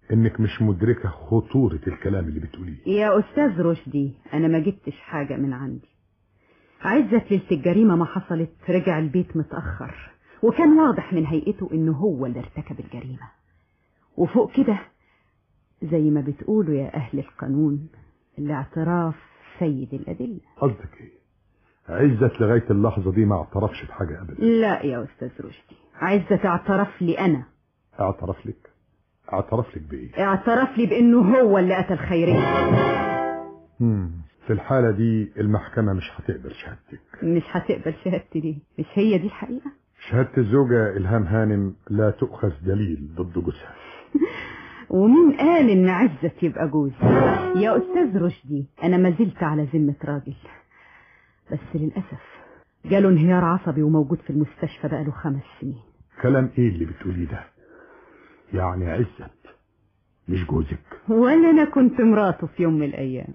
انك مش مدركة خطورة الكلام اللي بتقوليه يا أستاذ رشدي أنا ما جبتش حاجة من عندي عزت ليلة الجريمة ما حصلت رجع البيت متأخر وكان واضح من هيئته إنه هو اللي ارتكب الجريمة وفوق كده زي ما بتقولوا يا أهل القانون الاعتراف سيد الأدلة قصدك ايه عزت لغاية اللحظة دي ما اعترفش بحاجة ابدا لا يا أستاذ رشدي عزت اعترف لي أنا اعترف لك اعترف لك بايه اعترف لي بأنه هو اللي قتل خيرية مم. في الحالة دي المحكمة مش هتقبل شهادتك مش هتقبل شهادتي دي مش هي دي الحقيقة شهادة الزوجة إلهام هانم لا تؤخذ دليل ضد جوزها ومين قال ان عزت يبقى جوزي يا استاذ رشدي انا ما زلت على ذمة راجل بس للأسف جاله انهيار عصبي وموجود في المستشفى بقاله خمس سنين كلام ايه اللي بتقوليه ده يعني عزت مش جوزك ولا انا كنت مراته في يوم من الايام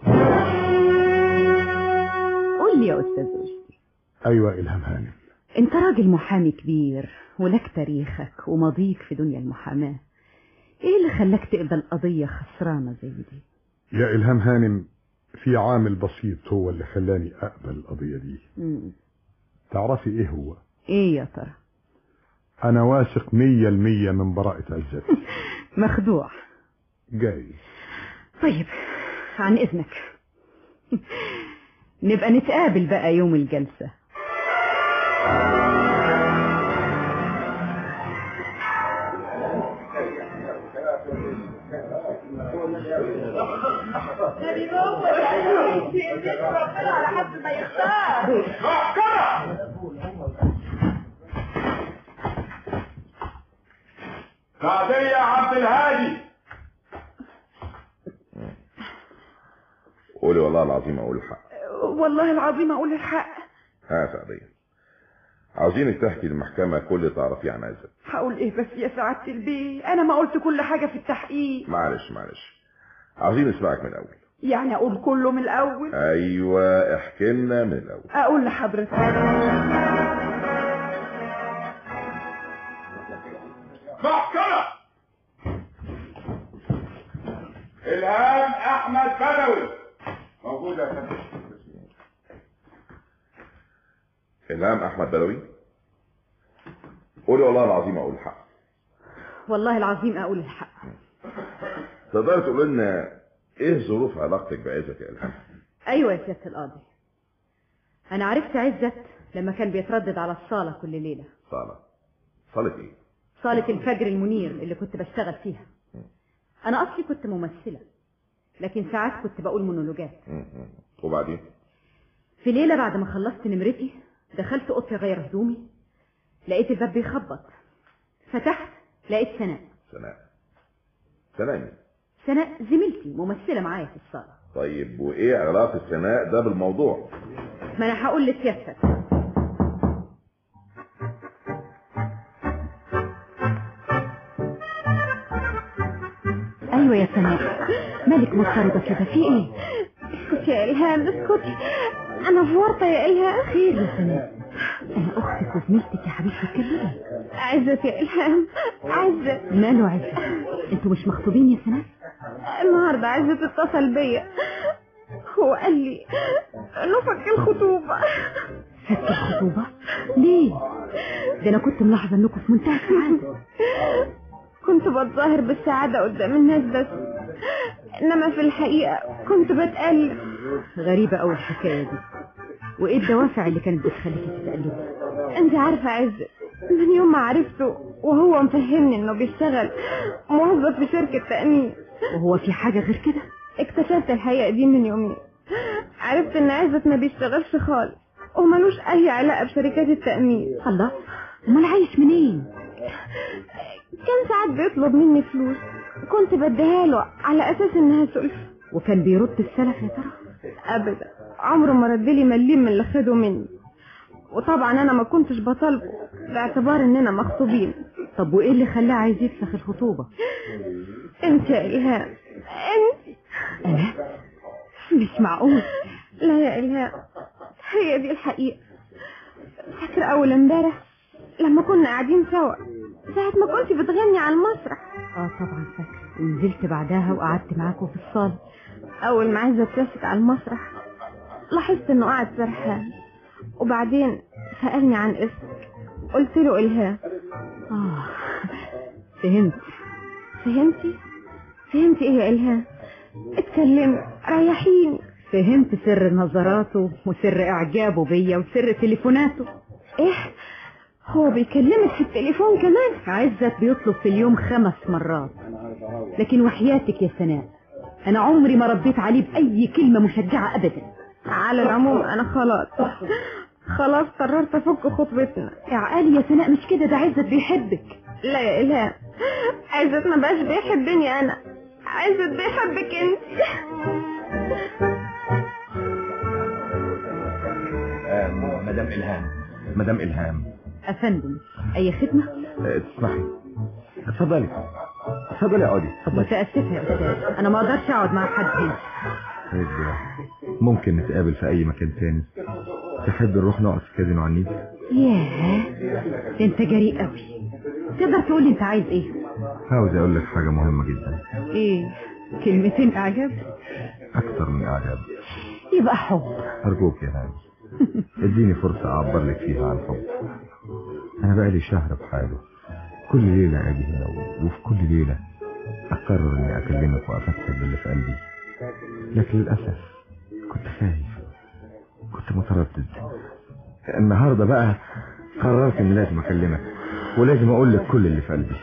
قول لي يا استاذ رشدي ايوه إلهام هانم انت راجل محامي كبير ولك تاريخك وماضيك في دنيا المحاماة ايه اللي خلاك تقبل قضية خسرانة زي دي يا إلهام هانم في عامل بسيط هو اللي خلاني أقبل القضية دي مم. تعرفي إيه هو ايه يا ترى أنا واثق مية المية من براءة عزت مخدوع جايز طيب عن اذنك نبقى نتقابل بقى يوم الجلسة على حد ما يختار سعدية عبد الهادي قولي والله العظيم اقول الحق والله العظيم اقول الحق ها سعدية عاوزينك تحكي للمحكمة كل اللي تعرفيه عن عزت هقول ايه بس يا سعادة البيه انا ما قلت كل حاجة في التحقيق معلش معلش عاوزين نسمعك من الاول يعني اقول كله من الاول ايوه احكي لنا من الاول اقول لحضرتك محكمة إلهام أحمد بدوي موجودة يا فندم إلهام أحمد بدوي قولي والله العظيم أقول الحق والله العظيم اقول الحق تقدري تقول لنا إيه ظروف علاقتك بعزت يا إلهام ايوه يا سيادة القاضي انا عرفت عزت لما كان بيتردد على الصالة كل ليلة صالة صالة إيه صالة الفجر المنير اللي كنت بشتغل فيها انا اصلي كنت ممثلة لكن ساعات كنت بقول مونولوجات م- م. وبعدين في ليلة بعد ما خلصت نمرتي دخلت اوضتي اغير هدومي لقيت الباب بيخبط فتحت لقيت سناء سناء سناء مين؟ سناء زميلتي ممثلة معايا في الصالة طيب وإيه علاقة سناء ده بالموضوع ما انا هقول لسيادتك ايوه يا سناء مالك مضطربة كده في ايه اسكتي يا إلهام اسكتي أنا في ورطة يا إلهام خير يا سناء انا اختك وزميلتك يا حبيبتي اتكلمي عزت يا إلهام عزت ماله عزت انتوا مش مخطوبين يا سناء النهاردة عزت اتصل بيا هو قال لي نفك الخطوبة فك الخطوبة ليه ده انا كنت ملاحظة انكم في منتهى السعادة كنت بتظاهر بالسعادة قدام الناس بس إنما في الحقيقة كنت بتقلب غريبة أوي الحكاية دي وإيه الدوافع اللي كانت بتخليكي تتقلبي أنت عارفة عزت من يوم ما عرفته وهو مفهمني إنه بيشتغل موظف في شركة تأمين وهو في حاجة غير كده اكتشفت الحقيقة دي من يومين عرفت إن عزت ما بيشتغلش خالص وملوش أي علاقة بشركات التأمين الله امال عايش منين كان ساعات بيطلب مني فلوس كنت بديها له على أساس إنها سلفة وكان بيرد السلف يا ترى أبدا عمره ما ردلي مليم من اللي خده مني وطبعا أنا ما كنتش بطالبه باعتبار إننا مخطوبين طب وإيه اللي خلاه عايز يفسخ الخطوبة انت يا إلهام انت أنا مش معقول لا يا إلهام هي دي الحقيقة فاكرة أول امبارح لما كنا قاعدين سوا ساعة ما كنت بتغني على المسرح اه طبعا فاكرة ونزلت بعدها وقعدت معاكم في الصالة أول ما عايزة اتلفت على المسرح لاحظت إنه قاعد سرحان وبعدين سألني عن اسمك قلت له إلهام اه فهمت فهمتي؟ فهمتي إيه يا إلهام؟ اتكلمي ريحيني فهمت سر نظراته وسر إعجابه بيا وسر تليفوناته إيه؟ هو بيكلمك في التليفون كمان؟ عزت بيطلب في اليوم خمس مرات لكن وحياتك يا سناء أنا عمري ما رديت عليه بأي كلمة مشجعة أبدا على العموم أنا خلاص خلاص قررت أفك خطبتنا يا عقالي يا سناء مش كده ده عزت بيحبك لا يا إلهام عزت ما بقاش بيحبني أنا عزت بيحبك أنت آه، مدام إلهام مدام إلهام أفندم أي خدمة آه، تسمحي اتفضلي اتفضلي اقعدي اتفضلي متأسفة يا أستاذ أنا ما أقدرش أقعد مع حد هنا طيب ممكن نتقابل في أي مكان تاني تحب نروح نقعد في كازينو على النيل ياه ده أنت جريء قوي تقدر تقول لي أنت عايز إيه عاوز أقول لك حاجة مهمة جدا إيه كلمتين إعجاب أكثر من إعجاب يبقى حب أرجوك يا هاني اديني فرصة أعبر لك فيها عن حب أنا بقالي شهر بحاله كل ليلة أجي هنا و- وفي كل ليلة أقرر إني أكلمك وأفكر باللي في قلبي لكن للأسف كنت خايف كنت متردد النهاردة بقى قررت إني لازم أكلمك ولازم أقول لك كل اللي في قلبي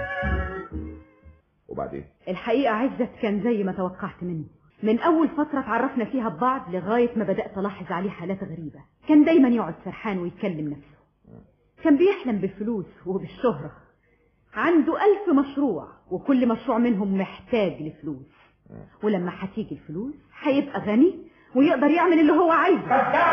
وبعدين الحقيقة عزت كان زي ما توقعت منه من أول فترة اتعرفنا فيها ببعض لغاية ما بدأت ألاحظ عليه حالات غريبة كان دايما يقعد سرحان ويتكلم نفسه كان بيحلم بالفلوس وبالشهرة عنده ألف مشروع وكل مشروع منهم محتاج لفلوس ولما هتيجي الفلوس هيبقى غني ويقدر يعمل اللي هو عايزه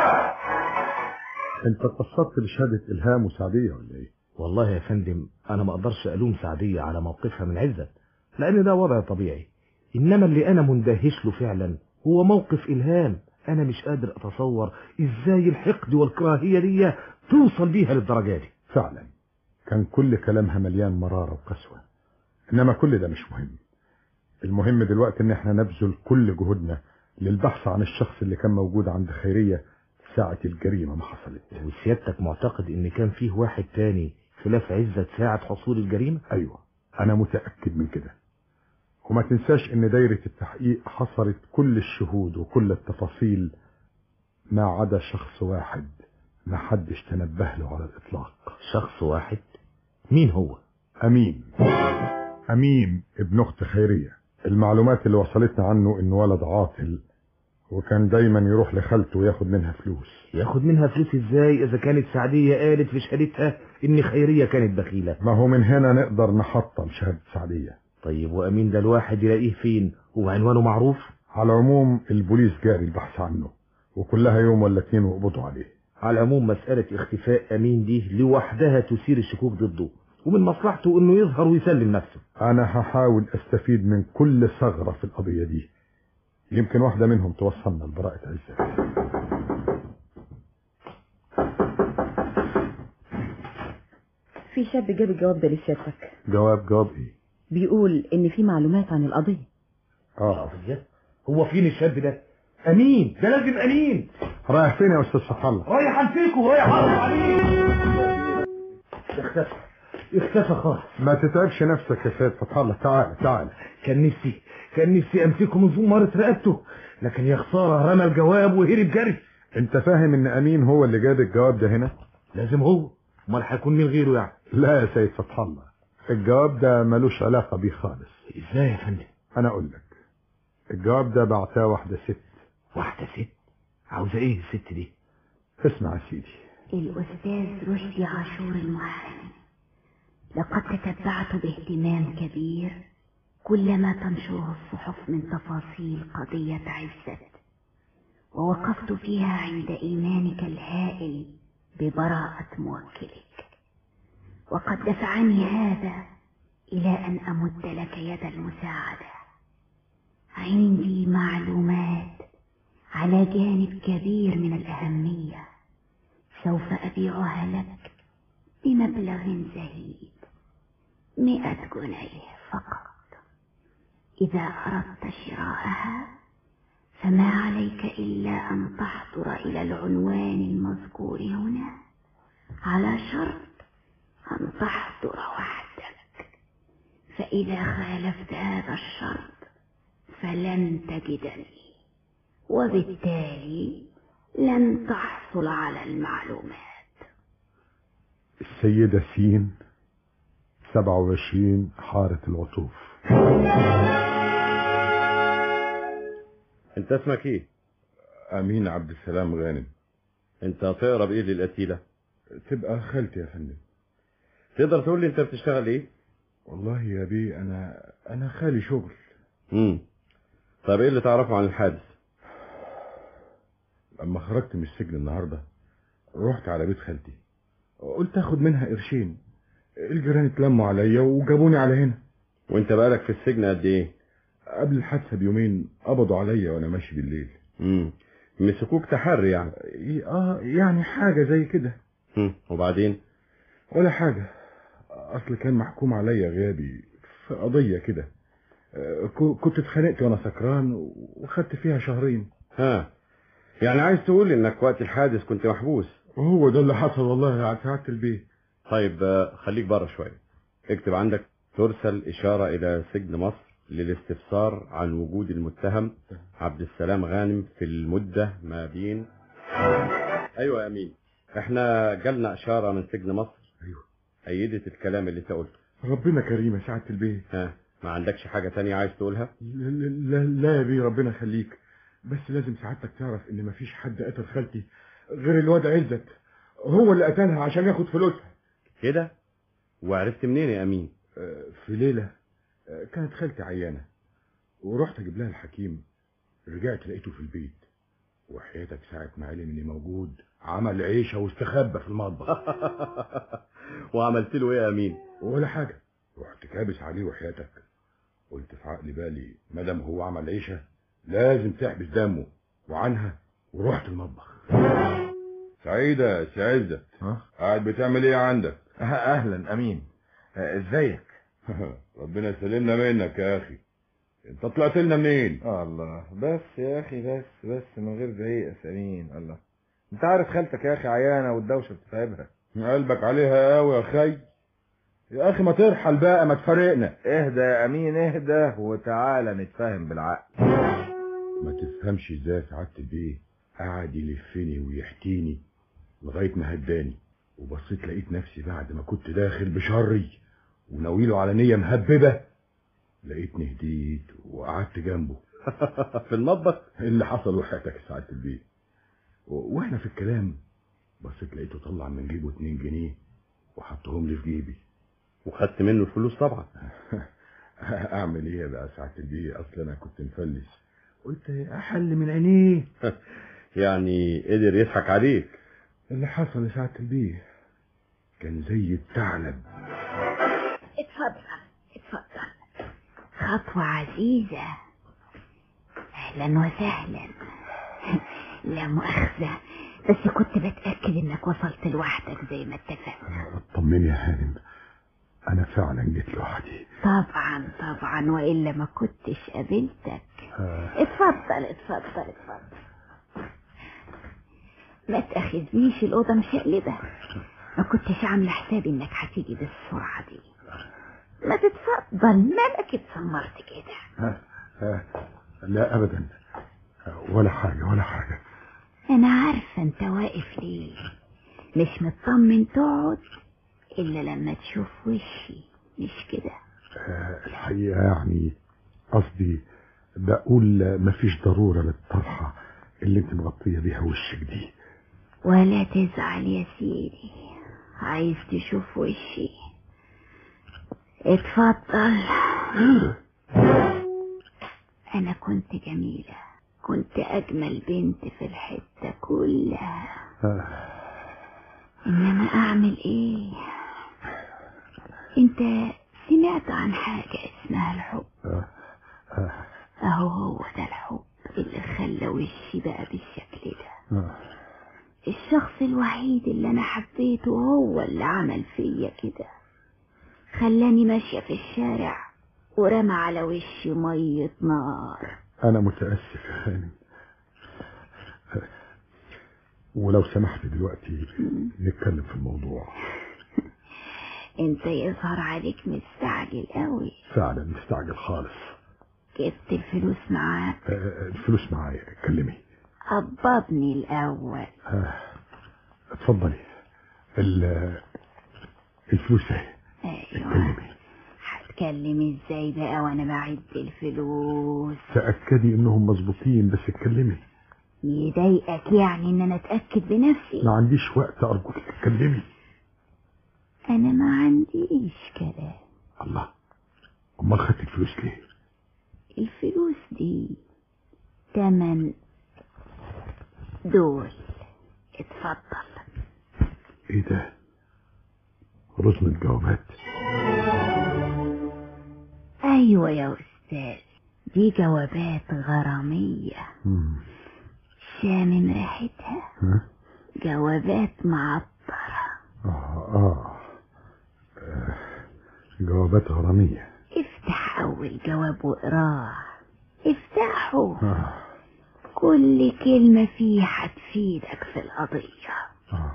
انت اتصلت بشهادة الهام وسعدية ولا ايه والله يا فندم انا ما اقدرش الوم سعدية على موقفها من عزت لان ده وضع طبيعي انما اللي انا مندهش له فعلا هو موقف الهام انا مش قادر اتصور ازاي الحقد والكراهية دي توصل بيها للدرجة دي فعلا كان كل كلامها مليان مرارة وقسوة انما كل ده مش مهم المهم دلوقتي ان احنا نبذل كل جهودنا للبحث عن الشخص اللي كان موجود عند خيرية ساعة الجريمة ما حصلت وسيادتك معتقد ان كان فيه واحد تاني خلاف عزت ساعة حصول الجريمة ايوه انا متأكد من كده وما تنساش ان دايرة التحقيق حصرت كل الشهود وكل التفاصيل ما عدا شخص واحد ما حدش تنبه له على الاطلاق شخص واحد مين هو امين امين ابن اخت خيرية المعلومات اللي وصلتنا عنه انه ولد عاطل وكان دايما يروح لخالته وياخد منها فلوس ياخد منها فلوس ازاي اذا كانت سعدية قالت في شهادتها ان خيرية كانت بخيلة ما هو من هنا نقدر نحطم شهادة سعدية طيب وامين ده الواحد يلاقيه فين هو عنوانه معروف على العموم البوليس جاري البحث عنه وكلها يوم ولا اتنين وقبضوا عليه على العموم مسألة اختفاء امين دي لوحدها تثير الشكوك ضده ومن مصلحته انه يظهر ويسلم نفسه انا هحاول استفيد من كل ثغرة في القضية دي يمكن واحدة منهم توصلنا لبراءة عزت في شاب جاب الجواب ده لسيادتك جواب جواب ايه بيقول ان في معلومات عن القضية اه هو فين الشاب ده امين ده لازم امين رايح فين يا استاذ فتح الله رايح انفيكوا رايح اقرب عليه اختفى اختفى خالص ما تتعبش نفسك يا سيد فتح الله تعال تعال كان نفسي كان نفسي امسكه من زمارة رقبته لكن يا خسارة رمى الجواب وهرب جري انت فاهم ان امين هو اللي جاب الجواب ده هنا لازم هو امال هيكون مين غيره يعني لا يا سيد فتح الله الجواب ده ملوش علاقة بيه خالص ازاي يا فندم انا اقول لك الجواب ده بعتاه واحدة ست واحدة ست عاوزة ايه الست دي اسمع يا سيدي الأستاذ رشدي عاشور المحامي لقد تتبعت باهتمام كبير كل ما تنشره الصحف من تفاصيل قضية عزت ووقفت فيها عند إيمانك الهائل ببراءة موكلك وقد دفعني هذا إلى أن أمد لك يد المساعدة عندي معلومات على جانب كبير من الأهمية سوف أبيعها لك بمبلغ زهيد مئة جنيه فقط إذا أردت شراءها فما عليك إلا أن تحضر إلى العنوان المذكور هنا على شرط أن تحضر وحدك فإذا خالفت هذا الشرط فلن تجدني وبالتالي لن تحصل على المعلومات السيدة سين 27 حارة العطوف انت اسمك ايه امين عبد السلام غانم انت تقرب ايه للقتيلة تبقى خالتي يا فندم تقدر تقول لي انت بتشتغل ايه والله يا بيه انا انا خالي شغل امم طب ايه اللي تعرفه عن الحادث لما خرجت من السجن النهارده رحت على بيت خالتي قلت اخد منها قرشين الجيران اتلموا عليا وجابوني على هنا وانت بقالك في السجن قد ايه قبل الحادثه بيومين قبضوا عليا وانا ماشي بالليل امم مسكوك تحري يعني اه يعني حاجه زي كده امم وبعدين ولا حاجه اصل كان محكوم عليا غيابي في قضيه كده آه، ك- كنت اتخانقت وانا سكران وخدت فيها شهرين ها يعني عايز تقول انك وقت الحادث كنت محبوس وهو ده اللي حصل والله يا سعاده البيه طيب آه، خليك بره شويه اكتب عندك ترسل اشاره الى سجن مصر للاستفسار عن وجود المتهم عبد السلام غانم في المده ما بين ايوه يا امين احنا جالنا اشاره من سجن مصر ايوه ايدت الكلام اللي انت قلته ربنا كريم يا سعاده البيه ها ما عندكش حاجه تانية عايز تقولها لا, لا, لا يا بيه ربنا يخليك بس لازم سعادتك تعرف ان مفيش حد قتل خالتي غير الواد عزت هو اللي قتلها عشان ياخد فلوسها كده وعرفت منين يا امين آه، في ليله آه، كانت خالتي عيانه ورحت اجيب لها الحكيم رجعت لقيته في البيت وحياتك ساعة ما علم اني موجود عمل عيشة واستخبى في المطبخ وعملت له ايه يا امين ولا حاجة رحت كابس عليه وحياتك قلت في عقل بالي ما دام هو عمل عيشة لازم تحبس دمه وعنها ورحت المطبخ سعيدة يا سي عزت قاعد بتعمل ايه عندك اهلا امين آه، ازيك ربنا يسلمنا منك يا اخي انت طلعت لنا منين الله بس يا اخي بس بس من غير زعيق يا سمين الله انت عارف خالتك يا اخي عيانه والدوشه بتتعبها قلبك عليها قوي يا خي يا اخي ما ترحل بقى ما تفارقنا اهدى يا امين اهدى وتعالى نتفاهم بالعقل ما تفهمش ازاي سعادة البيه قعد يلفني ويحكيني لغاية ما هداني وبصيت لقيت نفسي بعد ما كنت داخل بشري وناويله على نية مهببة لقيتني هديت وقعدت جنبه في المطبخ اللي حصل وحياتك يا سعادة البيه و- واحنا في الكلام بصيت لقيته طلع من جيبه اتنين جنيه وحطهم لي في جيبي وخدت منه الفلوس طبعا اعمل ايه بقى سعادة البيه اصل انا كنت مفلس قلت احل من عينيه يعني قدر يضحك عليك اللي حصل يا سعادة البيه كان زي الثعلب اتفضل اتفضل خطوة عزيزة أهلا وسهلا لا مؤاخذة بس كنت بتأكد إنك وصلت لوحدك زي ما اتفقنا طمني يا هانم انا فعلا جيت لوحدي طبعا طبعا وإلا ما كنتش قابلتك آه، اتفضل اتفضل اتفضل ما تأخذنيش الأوضة مشقلبة ما كنتش عاملة حسابي إنك هتيجي بالسرعة دي ما تتفضل مالك اتسمرت كده آه، آه، لا ابدا آه، ولا حاجة ولا حاجة أنا عارفة أنت واقف ليه مش مطمن تقعد إلا لما تشوف وشي مش كده آه، الحقيقة يعني قصدي بقول مفيش ضرورة للطرحة اللي انت مغطية بيها وشك دي ولا تزعل يا سيدي عايز تشوف وشي اتفضل انا كنت جميلة كنت اجمل بنت في الحتة كلها آه، انما اعمل ايه انت سمعت عن حاجة اسمها الحب آه، آه، اهو هو ده الحب اللي خلى وشي بقى بالشكل ده آه. الشخص الوحيد اللي انا حبيته هو اللي عمل فيا كده خلاني ماشية في الشارع ورمى على وشي مية نار انا متاسف يا هانم ولو سمحت دلوقتي نتكلم في الموضوع انت يظهر عليك مستعجل قوي فعلا مستعجل خالص جبت الفلوس معاك آه، الفلوس معايا اتكلمي قبضني الاول آه، اتفضلي ال- الفلوس اهي ايوه هتكلم ازاي بقى وانا بعد الفلوس تاكدي انهم مظبوطين بس اتكلمي يضايقك يعني ان انا اتاكد بنفسي ما عنديش وقت ارجوك اتكلمي انا ما عنديش كلام الله امال خدت الفلوس ليه الفلوس دي تمن دول اتفضل ايه ده رزمة جوابات ايوه يا استاذ دي جوابات غرامية مم. شامم ريحتها ها؟ جوابات معطرة آه, آه. آه. جوابات غرامية افتح اول جواب واقراه افتحه آه. كل كلمة فيه هتفيدك في القضية آه.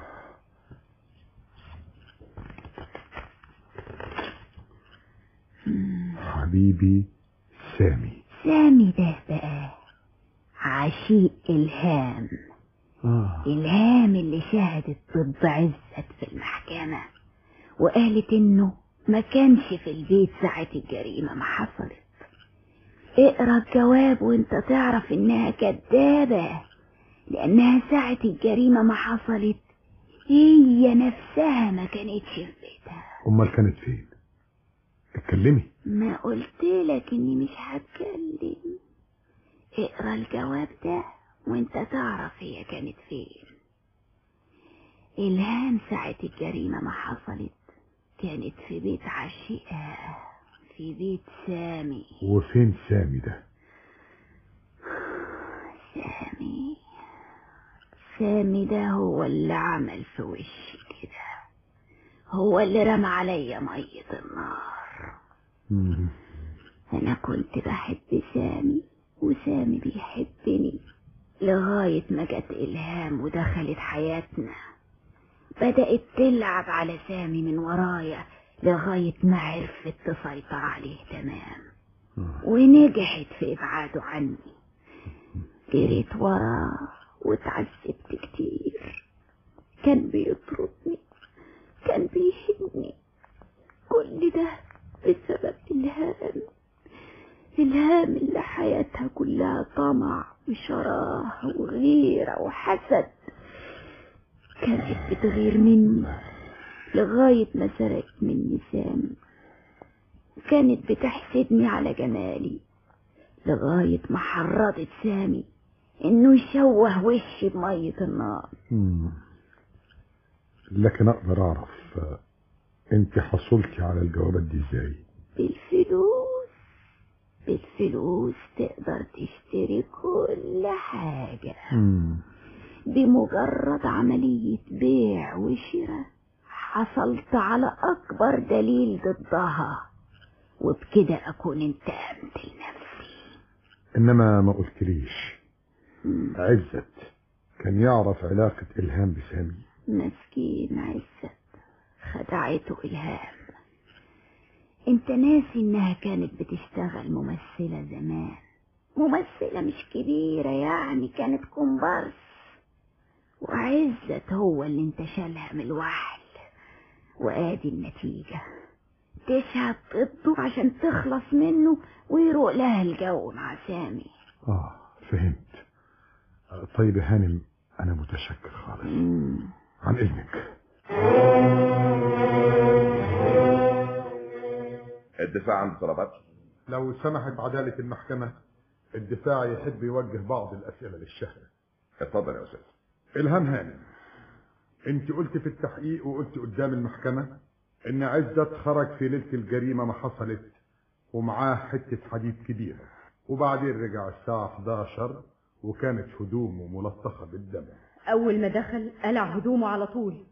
حبيبي سامي سامي ده بقى عشيق إلهام آه. إلهام اللي شهدت ضد عزت في المحكمة وقالت إنه ما كانش في البيت ساعة الجريمة ما حصلت اقرا الجواب وانت تعرف انها كدابة لانها ساعة الجريمة ما حصلت هي نفسها ما كانتش في بيتها امال كانت فين اتكلمي ما قلت لك اني مش هتكلم اقرا الجواب ده وانت تعرف هي كانت فين الهام ساعة الجريمة ما حصلت كانت في بيت عشيقها في بيت سامي وفين سامي ده سامي سامي ده هو اللي عمل في وشي كده هو اللي رمى عليا مية النار مم. أنا كنت بحب سامي وسامي بيحبني لغاية ما جت إلهام ودخلت حياتنا بدأت تلعب على سامي من ورايا لغاية ما عرفت تسيطر عليه تمام ونجحت في إبعاده عني جريت وراه واتعذبت كتير كان بيطردني كان بيهني كل ده بسبب إلهام إلهام اللي حياتها كلها طمع وشراهة وغيرة وحسد كانت بتغير مني لغاية ما سرقت مني سامي كانت بتحسدني على جمالي لغاية ما حرضت سامي انه يشوه وشي بمية النار مم. لكن اقدر اعرف آه، انت حصلتي على الجوابات دي ازاي بالفلوس بالفلوس تقدر تشتري كل حاجة مم. بمجرد عملية بيع وشراء حصلت على أكبر دليل ضدها وبكده أكون انتقمت لنفسي انما ما قلتليش عزت كان يعرف علاقة الهام بسامي مسكين عزت خدعته إلهام انت ناسي انها كانت بتشتغل ممثلة زمان ممثلة مش كبيرة يعني كانت كومبارس وعزت هو اللي انتشلها من الوحل وادي النتيجة تشهد ضده عشان تخلص منه ويروق لها الجو مع سامي اه فهمت آه، طيب يا هانم انا متشكر خالص عن اذنك الدفاع عن طلبات لو سمحت عدالة المحكمة الدفاع يحب يوجه بعض الأسئلة للشهر اتفضل يا استاذ إلهام هانم أنت قلت في التحقيق وقلت قدام المحكمة إن عزت خرج في ليلة الجريمة ما حصلت ومعاه حتة حديد كبيرة وبعدين رجع الساعة 11 وكانت هدومه ملطخة بالدم أول ما دخل قلع هدومه على طول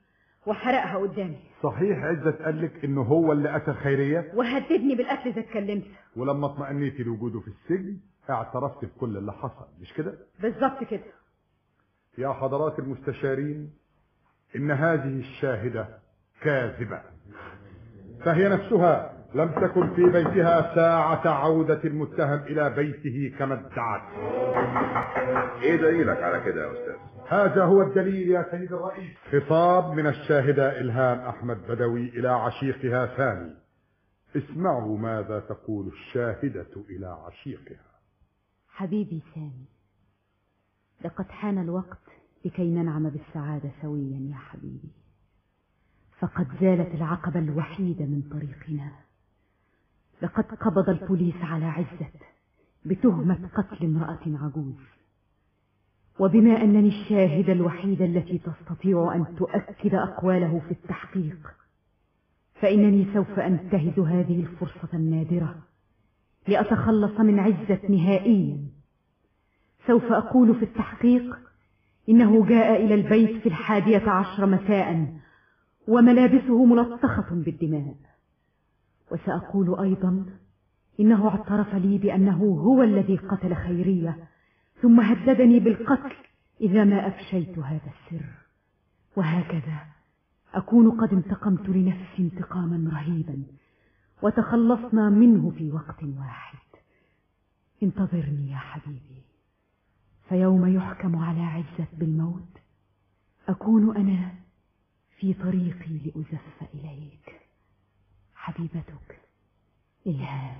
وحرقها قدامي صحيح عزت قال لك انه هو اللي قتل خيريه وهددني بالقتل اذا اتكلمت ولما اطمأنيتي لوجوده في السجن اعترفت بكل اللي حصل مش كده بالظبط كده يا حضرات المستشارين ان هذه الشاهده كاذبه فهي نفسها لم تكن في بيتها ساعة عودة المتهم إلى بيته كما ادعت ايه دليلك على كده يا استاذ هذا هو الدليل يا سيد الرئيس خطاب من الشاهدة إلهام أحمد بدوي إلى عشيقها ثاني اسمعوا ماذا تقول الشاهدة إلى عشيقها حبيبي سامي لقد حان الوقت لكي ننعم بالسعادة سويا يا حبيبي فقد زالت العقبة الوحيدة من طريقنا لقد قبض البوليس على عزة بتهمة قتل امرأة عجوز وبما أنني الشاهدة الوحيدة التي تستطيع أن تؤكد أقواله في التحقيق فإنني سوف أنتهز هذه الفرصة النادرة لأتخلص من عزة نهائيا سوف أقول في التحقيق إنه جاء إلى البيت في الحادية عشر مساء وملابسه ملطخة بالدماء وسأقول أيضا إنه اعترف لي بأنه هو الذي قتل خيرية ثم هددني بالقتل إذا ما أفشيت هذا السر وهكذا أكون قد انتقمت لنفسي انتقاما رهيبا وتخلصنا منه في وقت واحد انتظرني يا حبيبي فيوم يحكم على عزة بالموت أكون أنا في طريقي لأزف إليك حبيبتك إلهام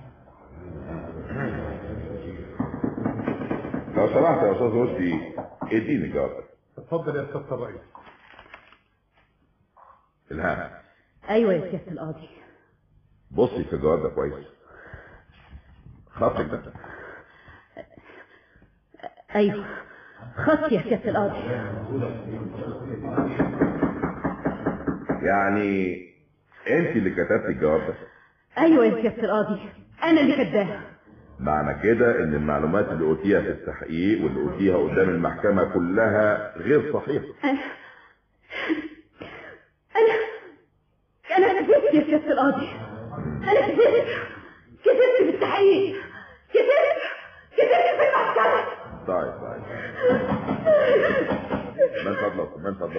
لو سمحت يا استاذ رشدي اديني جوابك اتفضل يا سيادة الرئيس الهام أيوة يا سيادة القاضي بصي في الجواب ده كويس خطك ده أيوة خط يا سيادة القاضي يعني انت اللي كتبت الجواب ده أيوة يا سيادة القاضي أنا اللي كداها معنى كده ان المعلومات اللي قلتيها في التحقيق واللي قلتيها قدام المحكمة كلها غير صحيحة أنا أنا أنا كذبت يا سيادة القاضي أنا كذبت كذبت في التحقيق كذبت كذبت في المحكمة طيب طيب من فضلك من فضلك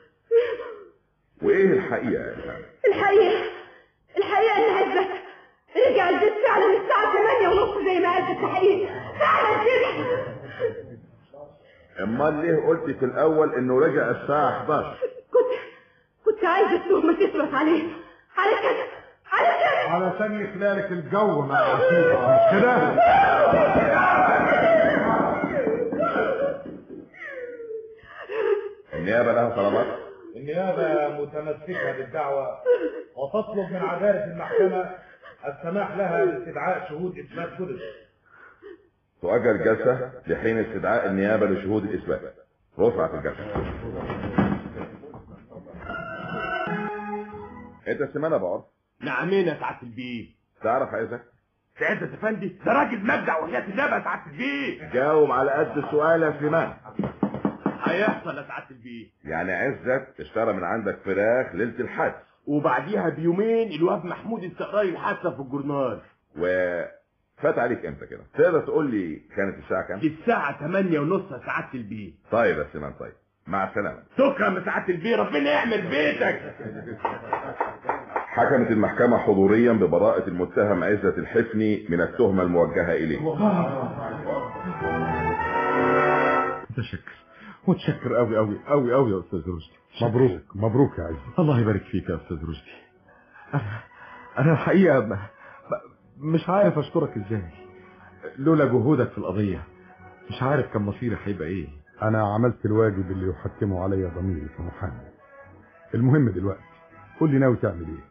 وايه الحقيقة يا الهام الحقيقة الحقيقة إن عزت رجع البيت فعلا الساعة 8 ونص زي ما قال في التحقيق فعلا كده امال ليه قلت في الاول انه رجع الساعة 11 كنت كنت عايزة التهمة تثبت عليه على كده على كده علشان يخلالك الجو مع عشيقة مش كده النيابة لها طلبات النيابة متمسكة بالدعوة وتطلب من عدالة المحكمة السماح لها باستدعاء شهود إثبات كذب تؤجل الجلسة لحين استدعاء النيابة لشهود الإثبات رفعت الجلسة انت سمعنا بعض نعمين يا سعادة البيه تعرف عايزك سعادة افندي ده راجل مبدع وحياة النبي يا سعادة البيه جاوب على قد السؤال يا سليمان هيحصل يا سعادة البيه يعني عزت اشترى من عندك فراخ ليلة الحادث وبعديها بيومين الواد محمود السقراي الحادثة في الجورنال وفات عليك امتى كده تقدر تقول لي كانت الساعة كام الساعة 8 ونص يا سعادة البيه طيب يا سليمان طيب مع السلامة شكرا يا سعادة البيه ربنا يعمل بيتك حكمت المحكمة حضوريا ببراءة المتهم عزة الحفني من التهمة الموجهة إليه متشكر متشكر قوي قوي قوي قوي يا استاذ رشدي مبروك مبروك يا عزت الله يبارك فيك يا استاذ رشدي انا انا الحقيقه ب... ب... مش عارف اشكرك ازاي لولا جهودك في القضيه مش عارف كان مصيري هيبقى ايه انا عملت الواجب اللي يحتمه عليا ضميري كمحامي المهم دلوقتي قول لي ناوي تعمل ايه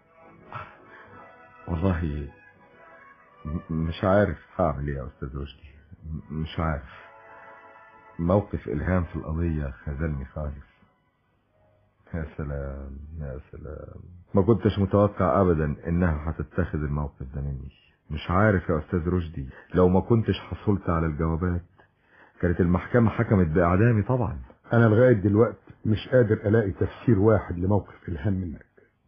والله م- مش عارف هعمل ايه يا استاذ رشدي م- مش عارف موقف الهام في القضيه خذلني خالص يا سلام يا سلام ما كنتش متوقع ابدا انها هتتخذ الموقف ده مني مش عارف يا استاذ رشدي لو ما كنتش حصلت على الجوابات كانت المحكمة حكمت بإعدامي طبعا انا لغاية دلوقتي مش قادر الاقي تفسير واحد لموقف الهام منك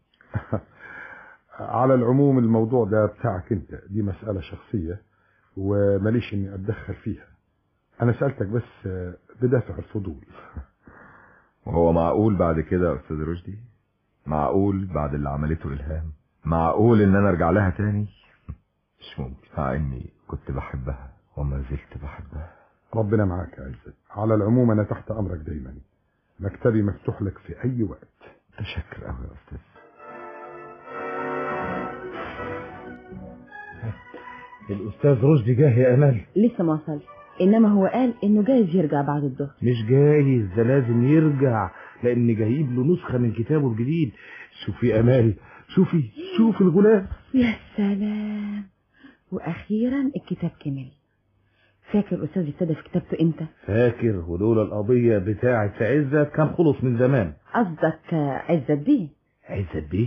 على العموم الموضوع ده بتاعك انت دي مسألة شخصية وماليش اني اتدخل فيها انا سألتك بس آه، بدافع الفضول وهو معقول بعد كده يا استاذ رشدي معقول بعد اللي عملته الهام معقول ان انا ارجع لها تاني مش ممكن مع اني كنت بحبها وما زلت بحبها ربنا معاك يا عزت على العموم انا تحت امرك دايما مكتبي مفتوح لك في اي وقت تشكر قوي يا استاذ الأستاذ رشدي جه يا أمل لسه ما وصلش انما هو قال انه جايز يرجع بعد الظهر مش جايز ده لازم يرجع لأن جايب له نسخة من كتابه الجديد شوفي يا أمال شوفي شوفي الغلاف يا سلام واخيرا الكتاب كمل فاكر استاذ ابتدى في كتابته امتى فاكر ولولا القضية بتاعة عزت كان خلص من زمان قصدك عزت بيه عزت بيه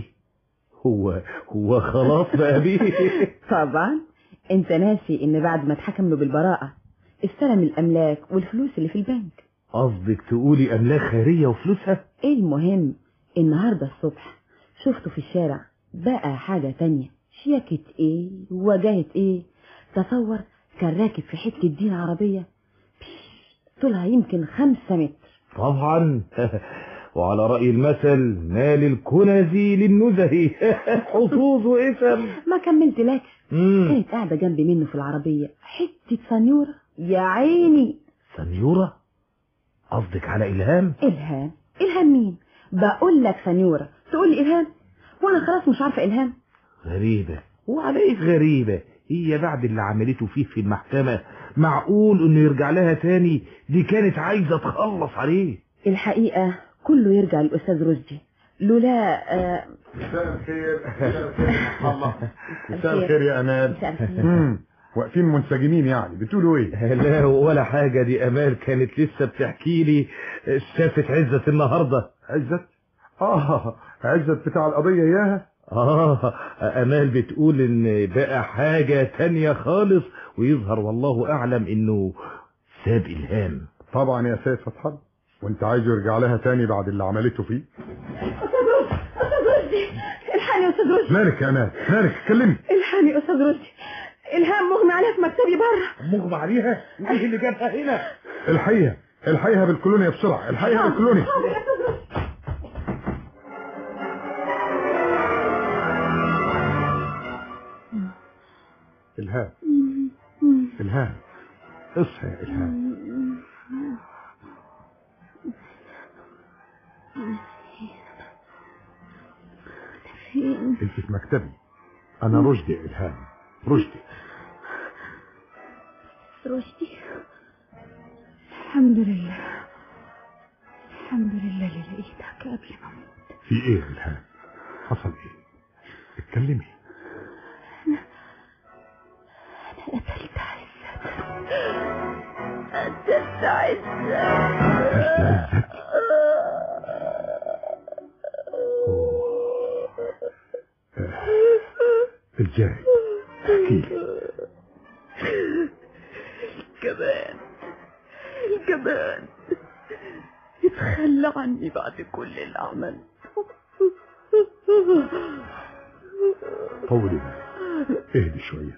هو هو خلاص بقى بيه طبعا انت ناسي ان بعد ما اتحكم له بالبراءة استلم الاملاك والفلوس اللي في البنك قصدك تقولي أملاك خيرية وفلوسها ايه المهم النهاردة الصبح شفته في الشارع بقى حاجة تانية شياكة ايه وجاهة ايه تصور كان راكب في حتة دين عربية بش، طولها يمكن خمسة متر طبعا وعلى رأي المثل مال الكنز للنزه حظوظ وإثم ما كملت لك مم. كانت قاعدة جنب منه في العربية حتة سنيورة يا عيني سنيورة قصدك على إلهام إلهام إلهام مين بقول لك سنيورة تقول لي إلهام وأنا خلاص مش عارفة إلهام غريبة وعلى إيه غريبة هي بعد اللي عملته فيه في المحكمة معقول إنه يرجع لها تاني دي كانت عايزة تخلص عليه الحقيقة كله يرجع للأستاذ رشدي لولا آه، مساء الخير مساء الخير الله مساء الخير. الخير يا امان مساء الخير. مم. واقفين منسجمين يعني بتقولوا ايه لا ولا حاجة دي أمال كانت لسه بتحكي لي شافت عزت النهاردة عزت اه عزت بتاع القضية اياها آه أمال بتقول إن بقى حاجة تانية خالص ويظهر والله أعلم إنه ساب إلهام طبعا يا سيد فتح الله وانت عايز يرجع لها تاني بعد اللي عملته فيه أستاذ رشدي أستاذ رشدي الحقني يا أستاذ رشدي مالك يا امان مالك اتكلمي الحقني يا أستاذ رشدي إلهام مغمى عليها في مكتبي بره مغمى عليها ايه اللي جابها هنا الحقيقة الحقيقة بالكولونيا بسرعة الحقيقة بالكولونيا حاضر يا أستاذ رشدي الهام الهام اصحى يا الهام انت في مكتبي انا رشدي يا الهام رشدي رشدي الحمد لله الحمد لله اللي لقيتك قبل ما اموت في ايه يا الهام حصل ايه اتكلمي انا قتلت عزت قتلت عزت ازاي احكي لي الجبان الجبان اتخلى عني بعد كل اللي عملته طولي بالك. اهدي شوية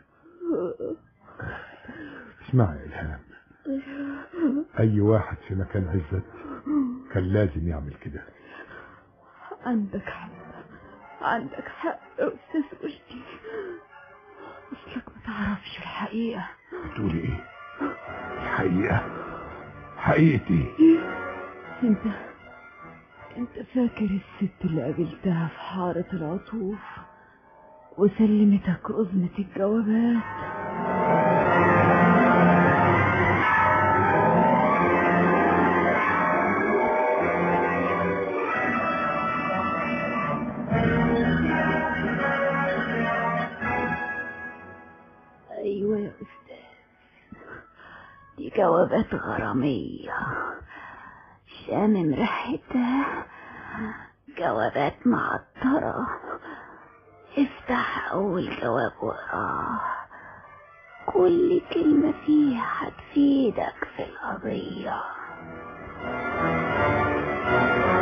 اسمعي يا الهام اي واحد في مكان عزت كان لازم يعمل كده عندك حق عندك حق يا استاذ رشدي اصلك ما تعرفش الحقيقه بتقولي ايه الحقيقة حقيقة ايه انت انت فاكر الست اللي قابلتها في حارة العطوف وسلمتك أذنة الجوابات أيوة يا أستاذ دي جوابات غرامية شامم ريحتها جوابات معطرة افتح أول جواب وقراه كل كلمة فيها هتفيدك في القضية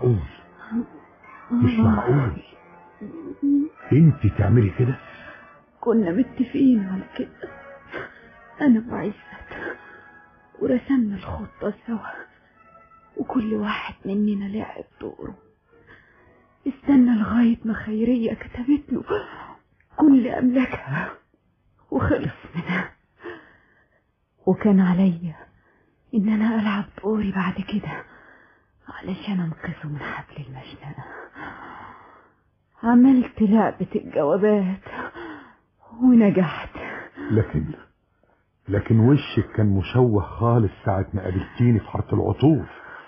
معقول مش معقول انت تعملي كده كنا متفقين على كده انا وعزت ورسمنا الخطة سوا وكل واحد مننا لعب دوره استنى لغاية ما خيرية كتبت له كل أملاكها وخلص منها وكان عليا إن أنا ألعب دوري بعد كده علشان أنقذه من حبل المشنقة عملت لعبة الجوابات ونجحت لكن لكن وشك كان مشوه خالص ساعة ما قابلتيني في حارة العطور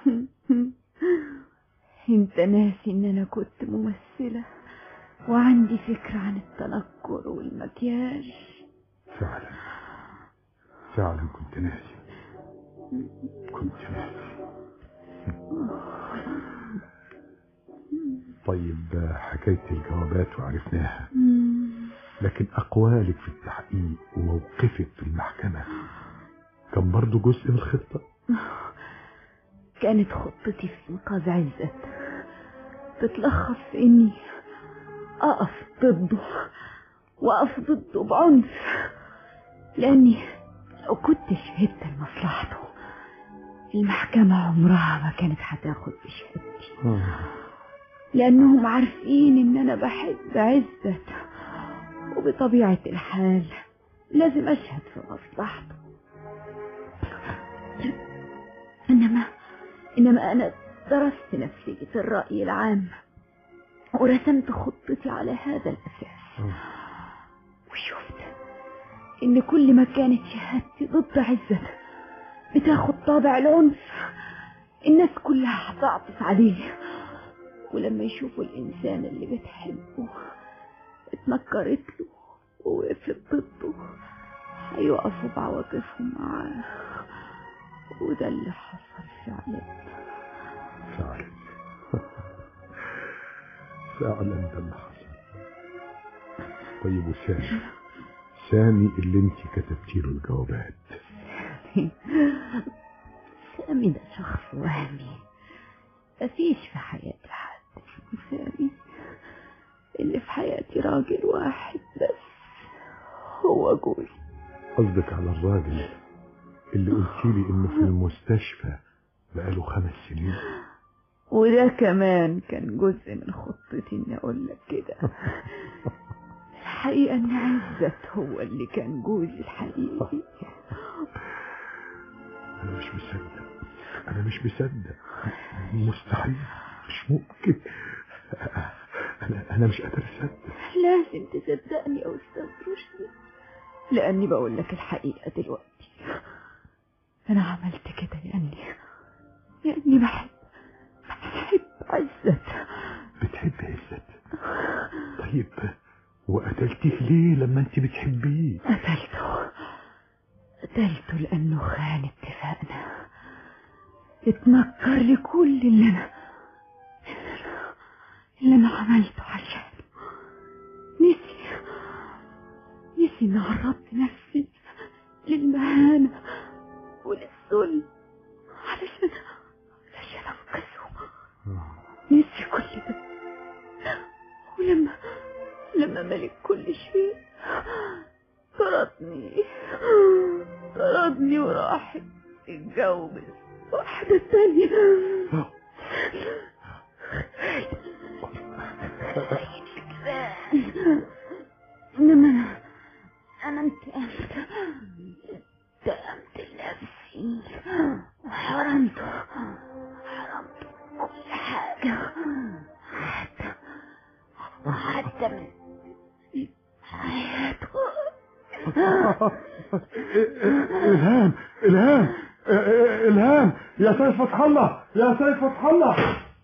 انت ناسي ان انا كنت ممثلة وعندي فكرة عن التنكر والمكياج فعلا فعلا كنت ناسي كنت ناسي طيب حكاية الجوابات وعرفناها لكن أقوالك في التحقيق وموقفك في المحكمة كان برضو جزء من الخطة كانت خطتي في إنقاذ عزت تتلخص في إني أقف ضده وأقف ضده بعنف لأني لو كنت شهدت لمصلحته المحكمة عمرها ما كانت هتاخد بشهادتي لأنهم عارفين إن أنا بحب عزت وبطبيعة الحال لازم أشهد في مصلحته إنما إنما أنا درست نفسية الرأي العام ورسمت خطتي على هذا الأساس وشفت إن كل ما كانت شهادتي ضد عزت بتاخد طابع العنف الناس كلها هتعطف عليه ولما يشوفوا الإنسان اللي بتحبه اتنكرت له ووقفت ضده هيقفوا بعواطفهم معاه وده اللي حصل فعلا فعلا فعلا ده اللي حصل طيب وسامي سامي اللي انت كتبتي له الجوابات سامي ده شخص وهمي مفيش في حياتي حد اسمه سامي اللي في حياتي راجل واحد بس هو جوزي قصدك على الراجل اللي قلت لي انه في المستشفى بقاله خمس سنين وده كمان كان جزء من خطتي اني اقول لك كده الحقيقة ان عزت هو اللي كان جوزي الحقيقي انا مش مصدق انا مش مصدق مستحيل مش ممكن انا انا مش قادر اصدق لازم تصدقني يا استاذ رشدي لاني بقول لك الحقيقة دلوقتي انا عملت كده لاني لاني بحب بحب عزت بتحب عزت طيب وقتلتيه ليه لما انت بتحبيه قتلته قتلته لانه خان اتفاقنا اتنكر لي كل اللي انا اللي انا عملته عشان نسي نسي اني عرضت نفسي للمهانة وللذل علشان علشان انقذه نسي كل ده ولما لما ملك كل شيء طردني طردني وراح اتجوز واحدة تانية انما انا انا انتقمت انتقمت لنفسي وحرمته حرمته من كل حاجة حتى حتى من حياته الهام الهام الهام يا سيف فتح الله يا سيف فتح الله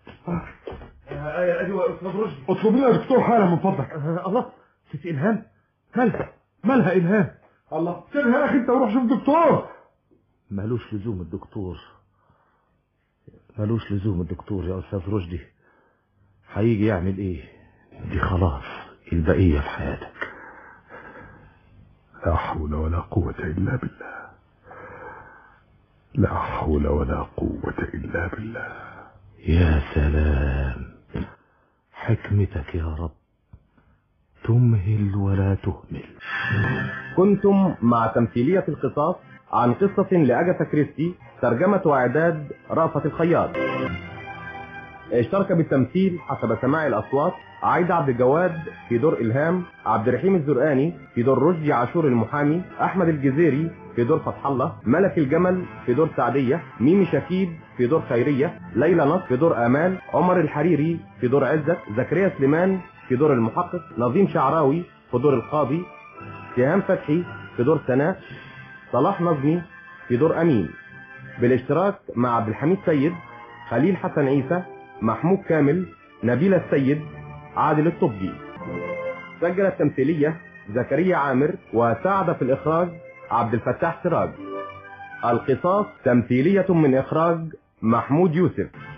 ايوه استاذ رشدي اطلب لنا دكتور حالا من فضلك الله ست الهام مالها مالها الهام الله سيبها يا اخي انت وروح شوف دكتور مالوش لزوم الدكتور مالوش لزوم الدكتور يا استاذ رشدي هيجي يعمل ايه دي خلاص البقية في حياتك لا حول ولا قوة إلا بالله لا حول ولا قوة إلا بالله يا سلام حكمتك يا رب تمهل ولا تهمل كنتم مع تمثيلية القصاص عن قصة لأجاثا كريستي ترجمة وإعداد رأفت الخياط اشترك بالتمثيل حسب سماع الأصوات عايدة عبد الجواد في دور إلهام عبد الرحيم الزرقاني في دور رشدي عاشور المحامي أحمد الجزيري في دور فتح الله ملك الجمل في دور سعدية ميمي شكيب في دور خيرية ليلى نصر في دور آمال عمر الحريري في دور عزت زكريا سليمان في دور المحقق نظيم شعراوي في دور القاضي سهام فتحي في دور سناء صلاح نظمي في دور أمين بالاشتراك مع عبد الحميد سيد خليل حسن عيسى محمود كامل نبيل السيد عادل الطبي سجل التمثيلية زكريا عامر وساعد في الإخراج عبد الفتاح سراج القصاص تمثيلية من إخراج محمود يوسف